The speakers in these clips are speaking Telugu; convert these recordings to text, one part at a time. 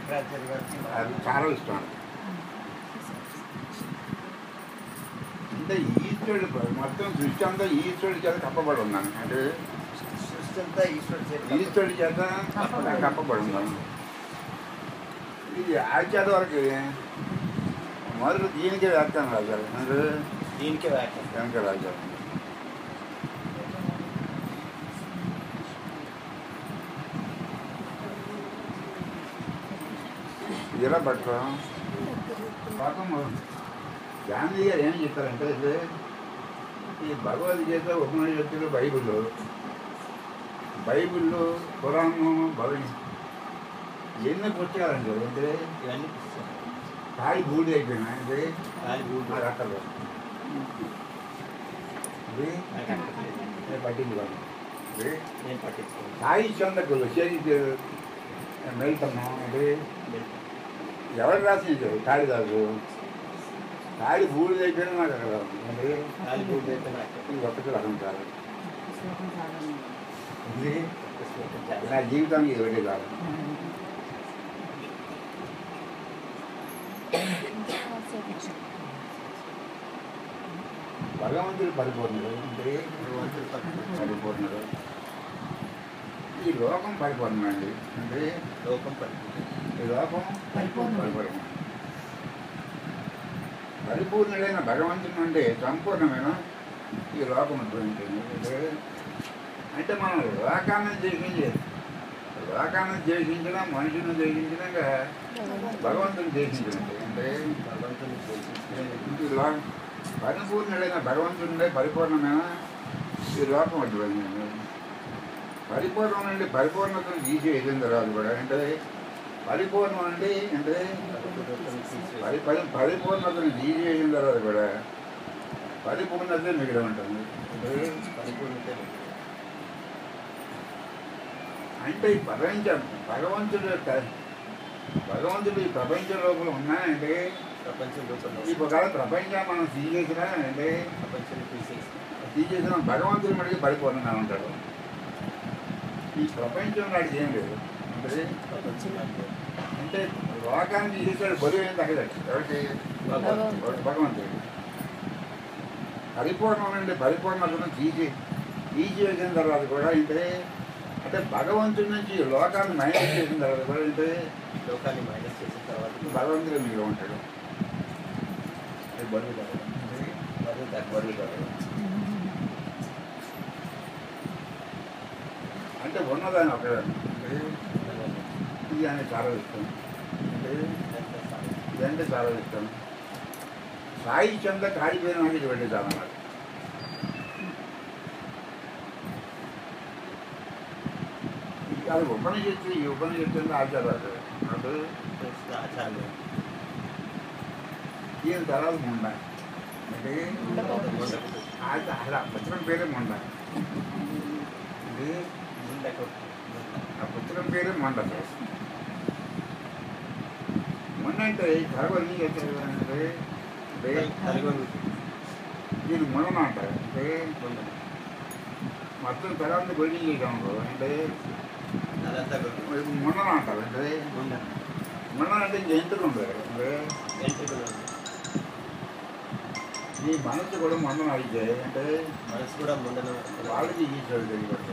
శంకరాచార్య గారికి అది చాలా ఇష్టం అంటే ఈశ్వరుడు మొత్తం సృష్టి అంతా ఈశ్వరుడి చేత కప్పబడి ఉన్నాను అంటే సృష్టి అంతా ఈశ్వరుడు చేతిలో. ఈశ్వరుడి చేత కప్పబడి ఉన్నాను ఇది ఆచార్య వరకు మొదలు దీనికి వ్యాఖ్యానం రాశారు అంటే దీనికి వ్యాఖ్య వెనక రాశారు ఇలా పట్టుకోం పాపం గాంధీ గారు ఏం చెప్పారంటే ఇది ఈ భగవద్గీత ఉపనిషత్తులు బైబిల్ బైబిల్లో పురాణం భగవద్ ఎన్ని పుస్తకాలండి అంటే ఇవన్నీ పుస్తకాలు. కాయి బూడి అయిపోయినా అంటే గాలి భూమి. నాకు అక్కర్లేదు ఇది నాకు అక్కర్లేదు. నేను పట్టించుకోను ఇది నేను పట్టించుకోను సాయి చందకులు చేసి వెళ్తున్నాం అంటే ఎవరు రాసింది కాళిదాసు కాళి బూడిద అయిపోయినా నాకు అక్కడ అంటే గాలి భూమి అయితే నాకు ఇది ఒక్కటి రకం కాదు ఇది ఒక్క శ్లోకం చాలు. నా జీవితానికి ఇది ఒకటి కాదు భగవంతుడు పరిపూర్ణుడు అంటే భగవంతుడు పట్టించుకోను. పరిపూర్ణుడు ఈ లోకం పరిపూర్ణమండి అంటే లోకం పట్టించుకోను. ఈ లోకం పరిపూర్ణం పరిపూర్ణుడైన భగవంతుడు అంటే సంపూర్ణమైన ఈ లోకం ఉద్భవించింది అంటే అంటే మనం లోకాన్ని ద్వేషించి లోకాన్ని ద్వేషించిన మనుషులను ద్వేషించినాక భగవంతుని ద్వేషించినట్టు అంటే భగవంతుని పూజించు. ఈ లో- పరిపూర్ణుడైన భగవంతుడే పరిపూర్ణమైన ఈ లోకం ఉద్భవించింది పరిపూర్ణం నుండి పరిపూర్ణతను తీసేసిన తర్వాత కూడా అంటే పరిపూర్ణం అంటే అంటే భగవంతుని తీసివేసి. పరి పరి పరిపూర్ణతను తీసేసిన తర్వాత కూడా పరిపూర్ణత మిగిలి ఉంటుంది అంటే పరిపూర్ణత అంటే ఈ ప్రపంచం భగవంతుడు యొక్క భగవంతుడు ఈ ప్రపంచ లోపల ఉన్నాయంటే ప్రపంచం రూపంలో ఈ ఒకవేళ ప్రపంచం మనం తీసేసినా అంటే ప్రపంచాన్ని తీసేసి తీసేసిన భగవంతుడి మడికి పరిపూర్ణంగా ఉంటాడు ఈ ప్రపంచం నాటికి ఏం లేదు అంటే ప్రపంచం నాకు అంటే లోకాన్ని తీసేసాడు బరువు ఏం తగ్గదు ఎవరికి భగవంతుడు. భగవంతుడు పరిపూర్ణం నుండి పరిపూర్ణతను తీసి తీసివేసిన తర్వాత కూడా అంటే అంటే భగవంతుడి నుంచి ఈ లోకాన్ని మైనస్ చేసిన తర్వాత కూడా అంటే లోకాన్ని మైనస్ చేసిన తర్వాత భగవంతుడు మీరు ఉంటాడు అది బరువు ధరలు బరువు ధర బరువు ధరలు అంటే ఉన్నదాన్ని ఒక ఇది అని చాలా ఇష్టం అంటే ఇదంటే చాలా ఇష్టం సాయి చంద కాలిపోయిన వాడికి వెళ్ళి చాలా నాకు అది ఉపనిషత్తు ఈ ఉపనిషత్తు ఆచారాలు అంటే ఆచార్య ఈయన తర్వాత ముండ అంటే ఉండకూడదు. ఆ- అసలు ఆ పుస్తకం పేరే ముండ ఇది ఉండకూడదు. ఆ పుస్తకం పేరే మొండ మొన్న అంటే కరవని అంటే అంటే నలుగురు దీన్ని మొన్న అంటారు అంటే ఉండదు. మొత్తం తర్వాత గొయ్యి చేయడం అంటే అదంతా గుర్తు. మొన్న అంటారు అంటే ఉండదు. మొన్న అంటే ఇంక ఎంటుకు ఉండదు అంటే వెంట్రుకలు ఉండదు. ఈ మనసు కూడా మొన్న అయితే అంటే మనసు కూడా ముండను వాళ్ళకి ఈశ్వరుడు తెలియబడతారు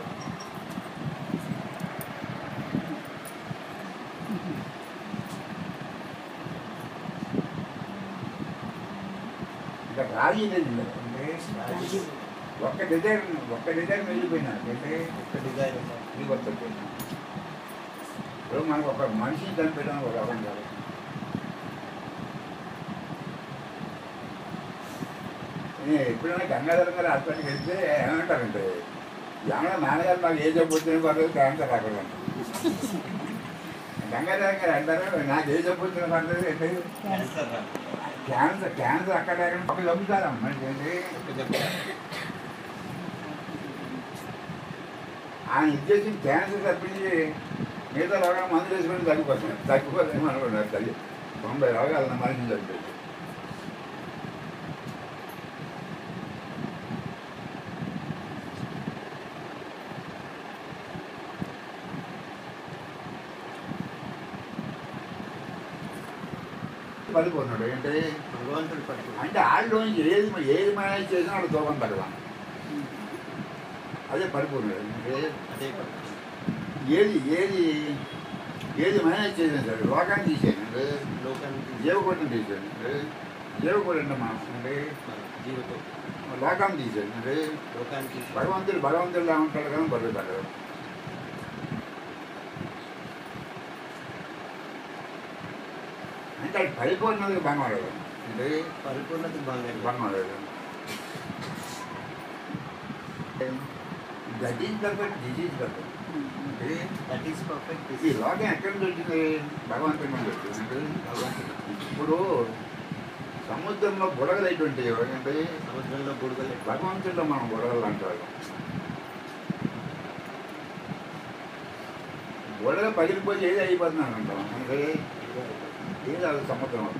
ఇంకా రాజీ లేదు అంటే ఒక్క డిజైన్ ఒక్క డిజైన్ వెళ్ళిపోయినా అంటే ఒక్క డిజైన్ ఉంది. ఇది వస్తుంది ఇప్పుడు మనకు ఒక మనిషిని చనిపోయడానికి ఒక అవసరం కాదు నేను ఎప్పుడైనా గంగాధరం గారు హాస్పిటల్కి వెళ్తే ఏమంటారంటే ఏమన్నా నాన్నగారు నాకు ఏ జబ్బు వచ్చినా పర్లేదు క్యాన్సర్ రాకూడదు గంగాధరం గారు అంటారు నాకు ఏ జబ్బు వచ్చినా పర్లేదు అంటే క్యాన్సర్ రా. క్యాన్సర్ క్యాన్సర్ అక్కడ లేకుండా ఒక జబ్బుతారా మనిషి ఏంటి ఒక్క జబ్బు. ఆయన ఉద్దేశం క్యాన్సర్ తప్పించి మిగతా రోగాలు మందులు వేసుకొని తగ్గిపోతుంది తగ్గిపోతుంది అనుకున్నారు తల్లి తొంభై రోగాలు మనిషిని తగ్గిపోయింది పరిపూర్ణుడు ఏంటి భగవంతుడు పరిపూర్ణ అంటే వాళ్ళు ఏది ఏది మేనేజ్ చేసినా వాళ్ళు దూరం తగ్గడం అదే పరిపూర్ణుడు అంటే అదే పరిపూర్ణ ఏది ఏది ఏది మేనేజ్ చేసినా సరే లోకాన్ని తీసేయండి లోకానికి జీవకోటిని తీసేయండి జీవకోటి అంటే మనం అంటే జీవితం లోకాన్ని తీసేయండి అంటే లోకానికి భగవంతుడు భగవంతుడులా ఉంటాడు కానీ బతుకుతాడు అంటే అది పరిపూర్ణతకి భంగం అంటే పరిపూర్ణతకు భంగం భంగం లేదు that is perfect this is perfect అంటే దట్ ఈస్ పర్ఫెక్ట్ ఈ లోకం ఎక్కడి నుంచి వచ్చింది భగవంతుడి నుంచి వచ్చింది అంటే భగవంతుడు ఇప్పుడు సముద్రంలో బుడగలు ఎటువంటి అంటే సముద్రంలో బుడగలు ఎక్కువ. భగవంతుడిలో మనం బుడగలు అంటారు బుడగ పగిలిపోయి ఏది అయిపోతున్నాను అంటాం అంటే ఏది అది సముద్రం అవుతుంది.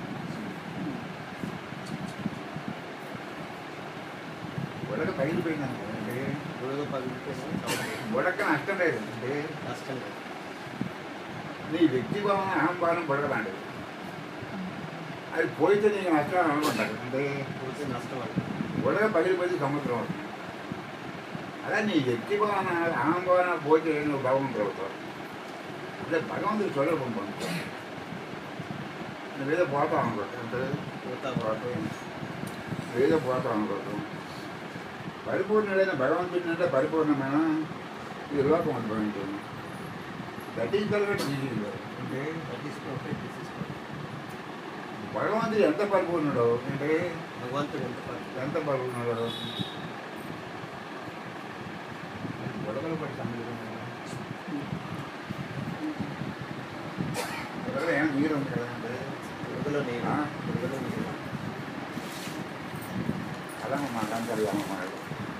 బుడగ పగిలిపోయింది అంటే బుడగ పగిలిపోయిన సముద్రం బుడగ నష్టం లేదు అంటే కష్టం లేదు నీ వ్యక్తి భావన అహంభావన బుడగ లాంటిది అది పోయితే నీకు నష్టం అనుకుంటారు అంటే పోతే నష్టం అంటే బుడగ పగిలిపోతే సముద్రం అవుతుంది అలా నీ వ్యక్తి భావన అహంభావన పోతే నువ్వు భగవంతుడు అవుతావు అంటే భగవంతుడు స్వరూపం పొందుతావు నువ్వేదో పోతావు అనుకోవచ్చు అంటే పోతా పోతావు నువ్వేదో పోతావు అనుకోవచ్చు పరిపూర్ణుడైన భగవంతుడి అంటే పరిపూర్ణమైన ఈ లోకం అనుభవించింది దట్ ఈస్ కరెక్ట్ ఈజీ అంటే that is perfect this is perfect భగవంతుడు ఎంత పరిపూర్ణుడు అంటే భగవంతుడు ఎంత పర్ఫెక్ట్ ఎంత పరిపూర్ణుడు గొడవలు పడి సంగతి గొడవలు ఏం నీరు ఉంది కదా అంటే బుడగలో నేను ఆ? బుడగలో నేను అలా మా కంటారు అమ్మాడు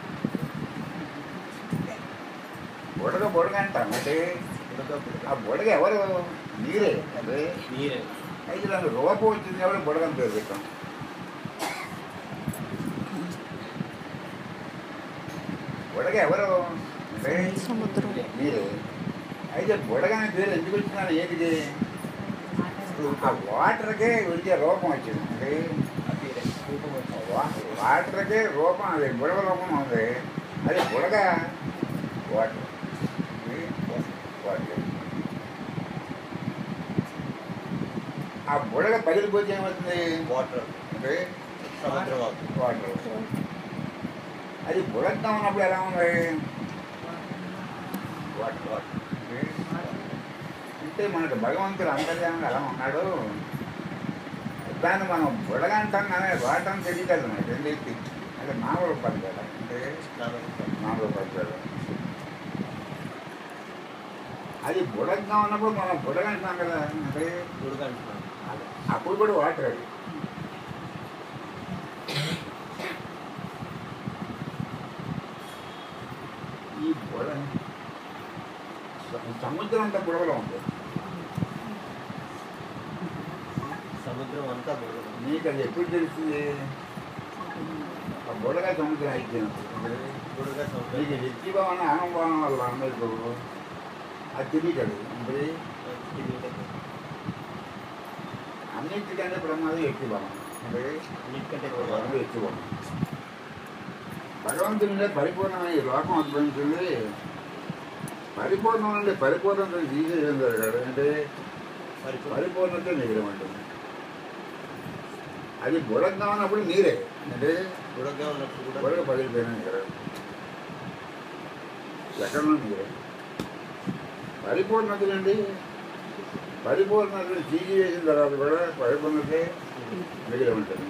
బుడగ బుడగ అంటాం అంటే బుడగ బుడగ ఆ బుడగ ఎవరు నీరే అంటే నీరే అయితే దానికి రూపం వచ్చింది ఎవరు బుడగని పేరు పెట్టాం బుడగ ఎవరు అంటే సముద్రం మీరు అయితే బుడగని పేరు ఎందుకు వచ్చినారు ఏంటిది ఆ వాటర్కే వచ్చే రూపం వచ్చింది అంటే అపీరెన్స్ రూపం ఆ వచ్చింది వా- వాటర్కే రూపం అది బుడగ రూపం ఉంది అది బుడగ వాటర్ ఇది వాటర్ ఆ బుడగ పగిలిపోతే ఏమవుతుంది వాటర్ అంటే సముద్రం అవుతుంది వాటర్ అది బుడగగా ఉన్నప్పుడు ఎలా ఉంది వాటర్ వాటర్ అంటే మనకు భగవంతుడు అంతర్యామంగా ఎలా ఉన్నాడు దాన్ని మనం బుడగ అంటాం కానీ వాటం తెలియదు మనకి రెండింటి అంటే మామూలు పద్ధతి అంటే మామూలు పద్ధతి అది బుడగగా ఉన్నప్పుడు మనం బుడగ అంటాం కదా అంటే బుడగ అంటున్నాను అప్పుడు కూడా వాటర్ అది ఈ బుడ సముద్రం అంతా బుడగలో ఉంటుంది సముద్రం అంతా బుడగ నీకు అది ఎప్పుడు తెలుస్తుంది ఆ బుడగ సముద్రం అయిపోయినప్పుడు బుడగ సముద్రం నీకు వ్యక్తి భావన అహంభావన వల్ల అందరికీ అది తెలియదు అంటే అన్నింటికంటే ప్రమాదం వ్యక్తి భావన అంటే అన్నిటికంటే భగవంతుడు వ్యక్తి భావన భగవంతుని పరిపూర్ణమైన ఈ లోకం ఉద్భవించింది పరిపూర్ణం నుండి పరిపూర్ణత తీసేయడం జరిగాడు అంటే పరిపూర్ణ పరిపూర్ణత మిగిలిన ఉంటుంది అది బుడగా ఉన్నప్పుడు నీరే అంటే బుడగ ఉన్నప్పుడు కూడా బుడగ పగిలిపోయినా నీరే ఎక్కడో నీరే పరిపూర్ణత నుండి పరిపూర్ణతను తీసి వేసిన తర్వాత కూడా పరిపూర్ణతే మిగిలి ఉంటుంది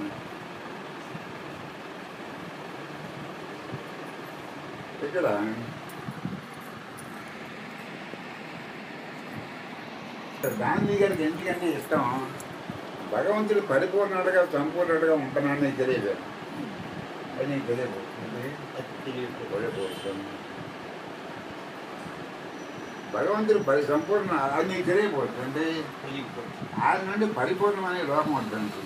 ఇక్కడ గాంధీ గారికి ఎందుకంటే ఇష్టం భగవంతుడు పరిపూర్ణుడుగా సంపూర్ణుడుగా ఉంటున్నాడు నీకు తెలియదు అది నీకు తెలియదు అది తెలియదు తెలియకపోతుంది భగవంతుడు పరి సంపూర్ణ అది నీకు తెలియకపోతుంది అంటే తెలియకపోవచ్చు ఆయన నుండి పరిపూర్ణమైన లోకం వద్దంటుంది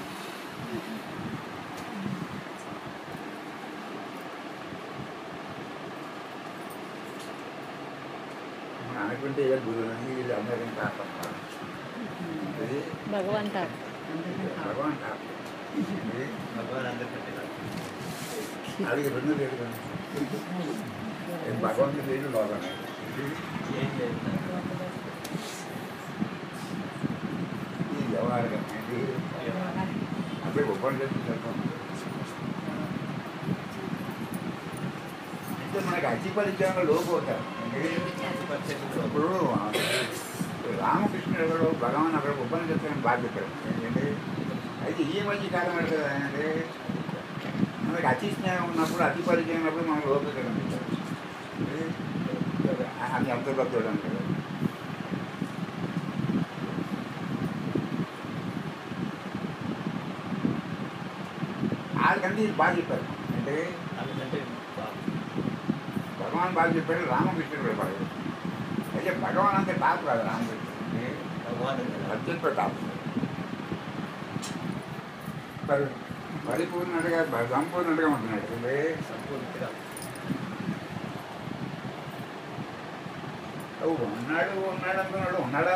మనం అనుకుంటే ఇక గురువు వీళ్ళు అందరికీ కాకపోతే భగవంత భగవాన్ టాప్ ఏంటి? భగవాన్ అందరికంటే నాకు. అడిగి రెండు లేదు కదా. ఏం భగవంతుడు లేదు లోపల ఏం లేదు ఈ వ్యవహారం ఏంటి అప్పుడే ఒప్పందం చేసి చెప్పాము అంటే మనకి అతి పరిచయంలో లోపు అవుతారు పరిచయంలో ఇప్పుడు రామకృష్ణుడు ఎవరు భగవాన్ అక్కడ ఒప్పందం చెప్తాను బాగా చెప్పారు ఏంటంటే అయితే ఈ మధ్య కాలం అంటే అంటే మనకి అతి స్నేహం ఉన్నప్పుడు అతి పరిచయం ఉన్నప్పుడు మనం లోపు కనిపిస్తారు అది అంత భక్తుడు అంటారు వాళ్ళకంటే ఇది బాగా చెప్పారు అంటే అందుకంటే బాగా. భగవాన్ బాగా చెప్పాడు రామకృష్ణుడు కూడా బాగా చెప్పాడు. అయితే భగవాన్ అంతే టాప్ కాదు రామకృష్ణుడు అంటే భగవాన్ అంటే నాకు. అత్యంత టాప్ మరి పరిపూర్ణుడిగా సంపూర్ణుడిగా ఉంటున్నాడు అంటే సంపూర్తిగా ఓ, ఉన్నాడు ఉన్నాడు అంటున్నాడు ఉన్నాడా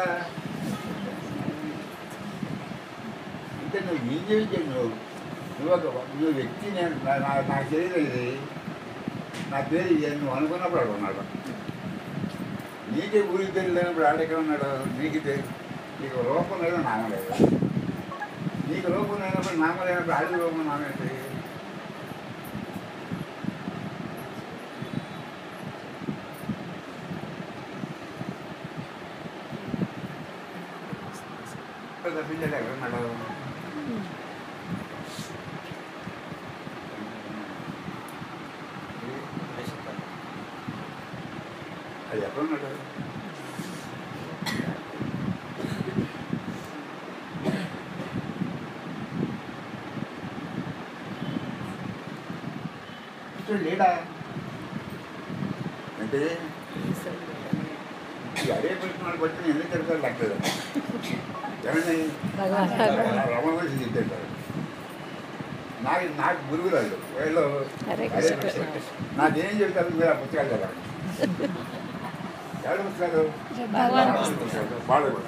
అంటే నువ్వు ఏం చేయించావు నువ్వు నువ్వు ఒక నువ్వు వ్యక్తి నేను నా నా- నా శరీరం ఇది నా పేరు ఇది అని నువ్వు అనుకున్నప్పుడు వాడు ఉన్నాడు నీకే ఊరికి తెలియలేనప్పుడు ఆడ ఎక్కడ ఉన్నాడు నీకు తెలి నీకు రూపం లేదు నామం లేదు నీకు రూపం లేనప్పుడు నామం లేనప్పుడు ఆడి రూపం నామం ఏంటి ఇక్కడ తప్పించాడు ఎక్కడ ఉన్నాడు చెప్పాలి అది ఎక్కడ ఉన్నాడు ఇక్కడ లేడా అంటే ఈ అదే ప్రశ్నలు బట్టి నేను ఎందుకు తిడతాను లెక్కలేదు ఏమని భగవాన్ రమణ గురించి తిట్టారు నాకు నాకు గురువు రాదు వీళ్ళు హరే అదే కృష్ణ. ప్రశ్న. నాకేం చెప్తారు మీరు ఆ పుస్తకాలు చదవండి ఎవరి పుస్తకాలు భగవాన్ వాళ్ళు కూడా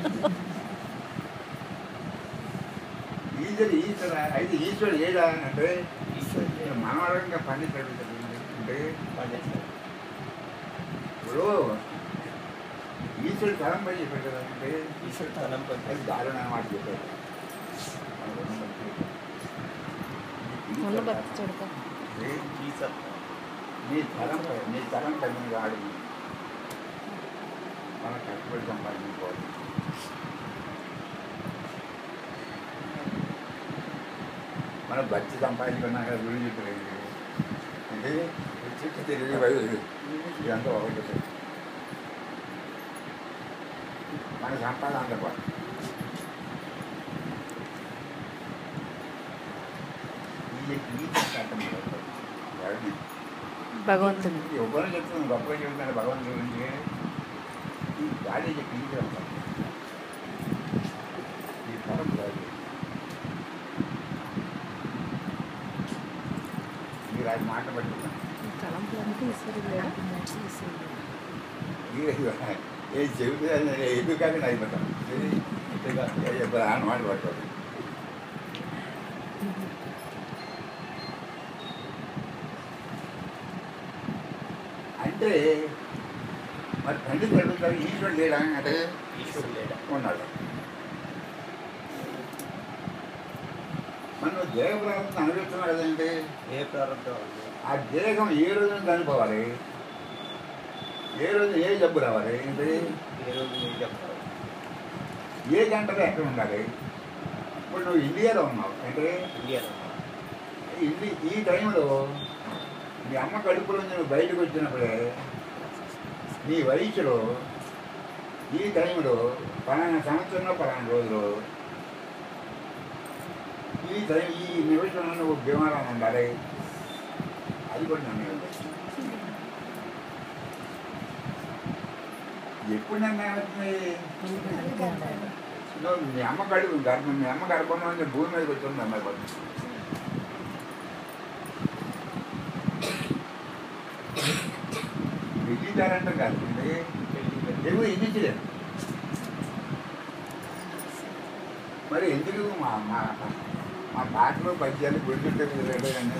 ఈశ్వరు ఈశ్వర అయితే ఈశ్వరుడు ఏడా అంటే ఈశ్వరుడు మనవరంగా పండితాడు అంటే పండితుడు. ఇప్పుడు ఈశ్వరుడు తరం పై చెప్పాడు కదా అంటే ఈశ్వరుడు తనం అది పండి దారుణ మాట చెప్పాడు ఉన్న భక్తి చూడతా ఈశ్వర్ నీ తరం పై నీ తరం తగిన వాడు మనం కష్టపడి సంపాదించుకోవాలి మనం భక్తి సంపాదించుకున్నాక గురి చెప్పలేదు అంటే చుట్టూ తిరిగి బయలు ఇదంతా ఒకటి మన సంపాదన అంత పాటు ఈ ఈ చట్టం వాడిని భగవంతుడు ఎవరు చెప్తున్నాను గొప్పగా చెప్తున్నాడు భగవంతుడి గురించి ఈ గాలి చెప్పి ఈ తరం గాలి మీరు అది మాట పట్టుకున్నాను తలంపులు అంటే ఈశ్వరుడు లేడా ఈశ్వరుడు మీరు ఏం చెబితే ఎందుకు కానీ అయిపోతాను చెప్పారు ఆ మాట పట్టుకోండి అంటే మరి తండ్రి అడుగుతారు ఈశ్వరుడు లేడా అంటే ఈశ్వరుడు లేడా ఉన్నాడు మనం దేహ ప్రారంభం అనుభవిస్తున్నాం కదండి ఏ ప్రారంభం ఉంది ఆ దేహం ఏ రోజున చనిపోవాలి ఏ రోజు ఏ జబ్బు రావాలి ఏంటి ఏ రోజు మీరు చెప్తారు ఏ గంటలో ఎక్కడ ఉండాలి ఇప్పుడు నువ్వు ఇండియాలో ఉన్నావు అంటే ఇండియాలో ఇండి ఈ టైంలో మీ అమ్మ కడుపులో నుంచి నువ్వు బయటకు వచ్చినప్పుడే నీ వయసులో ఈ టైంలో పలానా సంవత్సరంలో పలానా రోజులు ఈ టైం ఈ నిమిషంలో నువ్వు బీమారం ఉండాలి అది కూడా నన్ను ఎప్పుడు నన్ను ఏమవుతుంది నువ్వు మీ అమ్మ కడుపు గర్భం మీ అమ్మ గర్భంలో నుంచి భూమి మీదకి వచ్చింది అమ్మాయి పడుతుంది విధించారంటే కాదు పెళ్లి పెళ్లి ఎవరు ఇదించలేదు మరి ఎందుకు మా మా మా పాటలు పద్యాలు గుర్తుంటే లేదండి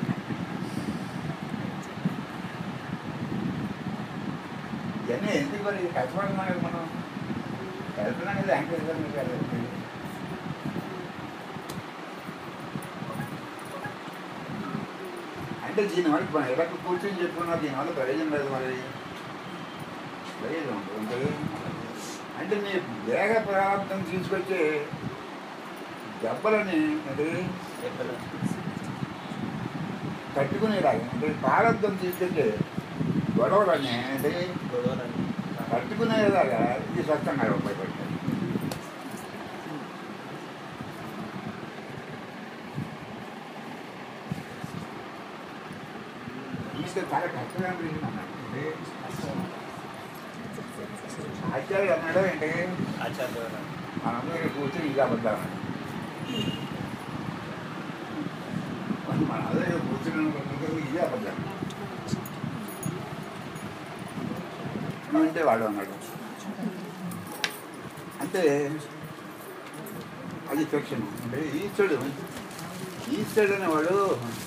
ఇవన్నీ ఎందుకు మరి కష్టపడుతున్నాం కదా మనం వెళ్తున్నాం కదా వెంకటేశ్వరం గారు అంటే దీనివల్ల మనం ఎలా కూర్చొని చెప్పుకున్నా దీనివల్ల ప్రయోజనం లేదు మరి ప్రయోజనం ఉంటుంది అంటే నీ వేగ ప్రారంభం తీసుకొచ్చే దెబ్బలని అంటే ఎక్కడ తట్టుకునేలాగా అంటే ప్రారంభం తీసుకొచ్చే గొడవలని అంటే గొడవలని తట్టుకునేలాగా ఇది స్వచ్ఛంగా ఉపయోగపడుతుంది ఈస్తే చాలా కష్టంగా అనిపించింది అన్నమాట. అంటే ఆచార్యుడు అన్నాడు ఏంటి ఆచార్య మనందరూ ఇక్కడ కూర్చొని ఇది అబద్ధామని మన అందరూ ఇక్కడ కూర్చుని ఉన్నందుకు ఇదే అబద్ధం అంటే వాడు అన్నాడు అంటే అది ఫిక్షన్ అంటే ఈశ్వరుడు ఈశ్వరుడు అనేవాడు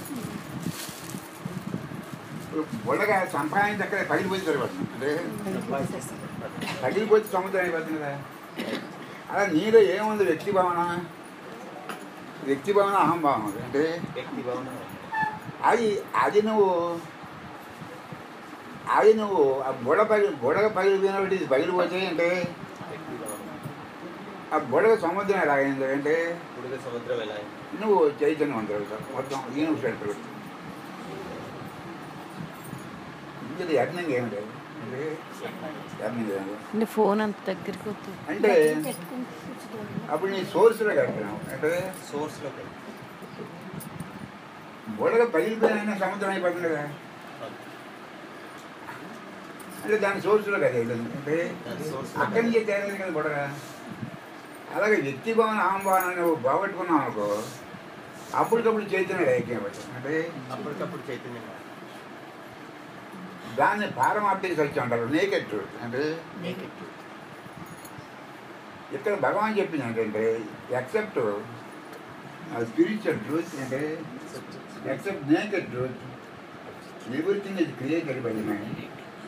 బుడగా సంపాదించి అక్కడ పగిలిపోయి సరిపడుతుంది అంటే పగిలిపోతే సముద్రం అయిపోతుంది కదా అలా నీలో ఏముంది వ్యక్తి భావన వ్యక్తి భావన అహంభావన ఉంది. అంటే వ్యక్తి భావన అది అది నువ్వు అది నువ్వు ఆ బుడ పగిలి బుడగ పగిలిపోయినప్పుడు ఇది పగిలిపోతే అంటే వ్యక్తి భావన ఆ బుడగ సముద్రం ఎలాగైంది అంటే బుడగ సముద్రం ఎలా అయింది? నువ్వు చైతన్యం అంటారు మొత్తం ఈయన పెడతారు ఇది యజ్ఞం ఏమిటి అంటే యజ్ఞం ఏమిటి అంటే ఫోన్ అంత దగ్గరికి వస్తుంది అంటే అప్పుడు నీ సోర్స్లో కడుతున్నావు అంటే సోర్స్ లోకి బుడగ పగిలిపోయిన సముద్రం అయిపోతుంది కదా అంటే దాని సోర్స్లో కదా వెళ్ళింది అంటే దాని సోర్స్ అక్కడి నుంచే తేలింది కదా బుడగ అలాగే వ్యక్తి భావన అహంభావన నువ్వు బాగొట్టుకున్నావు అనుకో అప్పటికప్పుడు చైతన్యుడు ఐక్యం అవుతుంది అంటే అప్పటికప్పుడు చైతన్యం దాన్ని పారమార్థిక సత్యం అంటారు నేకెడ్ ట్రూత్ అంటే Naked truth. ఇక్కడ భగవాన్ చెప్పింది ఏంటంటే ఎక్సెప్ట్ స్పిరిచువల్ ట్రూత్ అంటే except naked truth everything is created by mind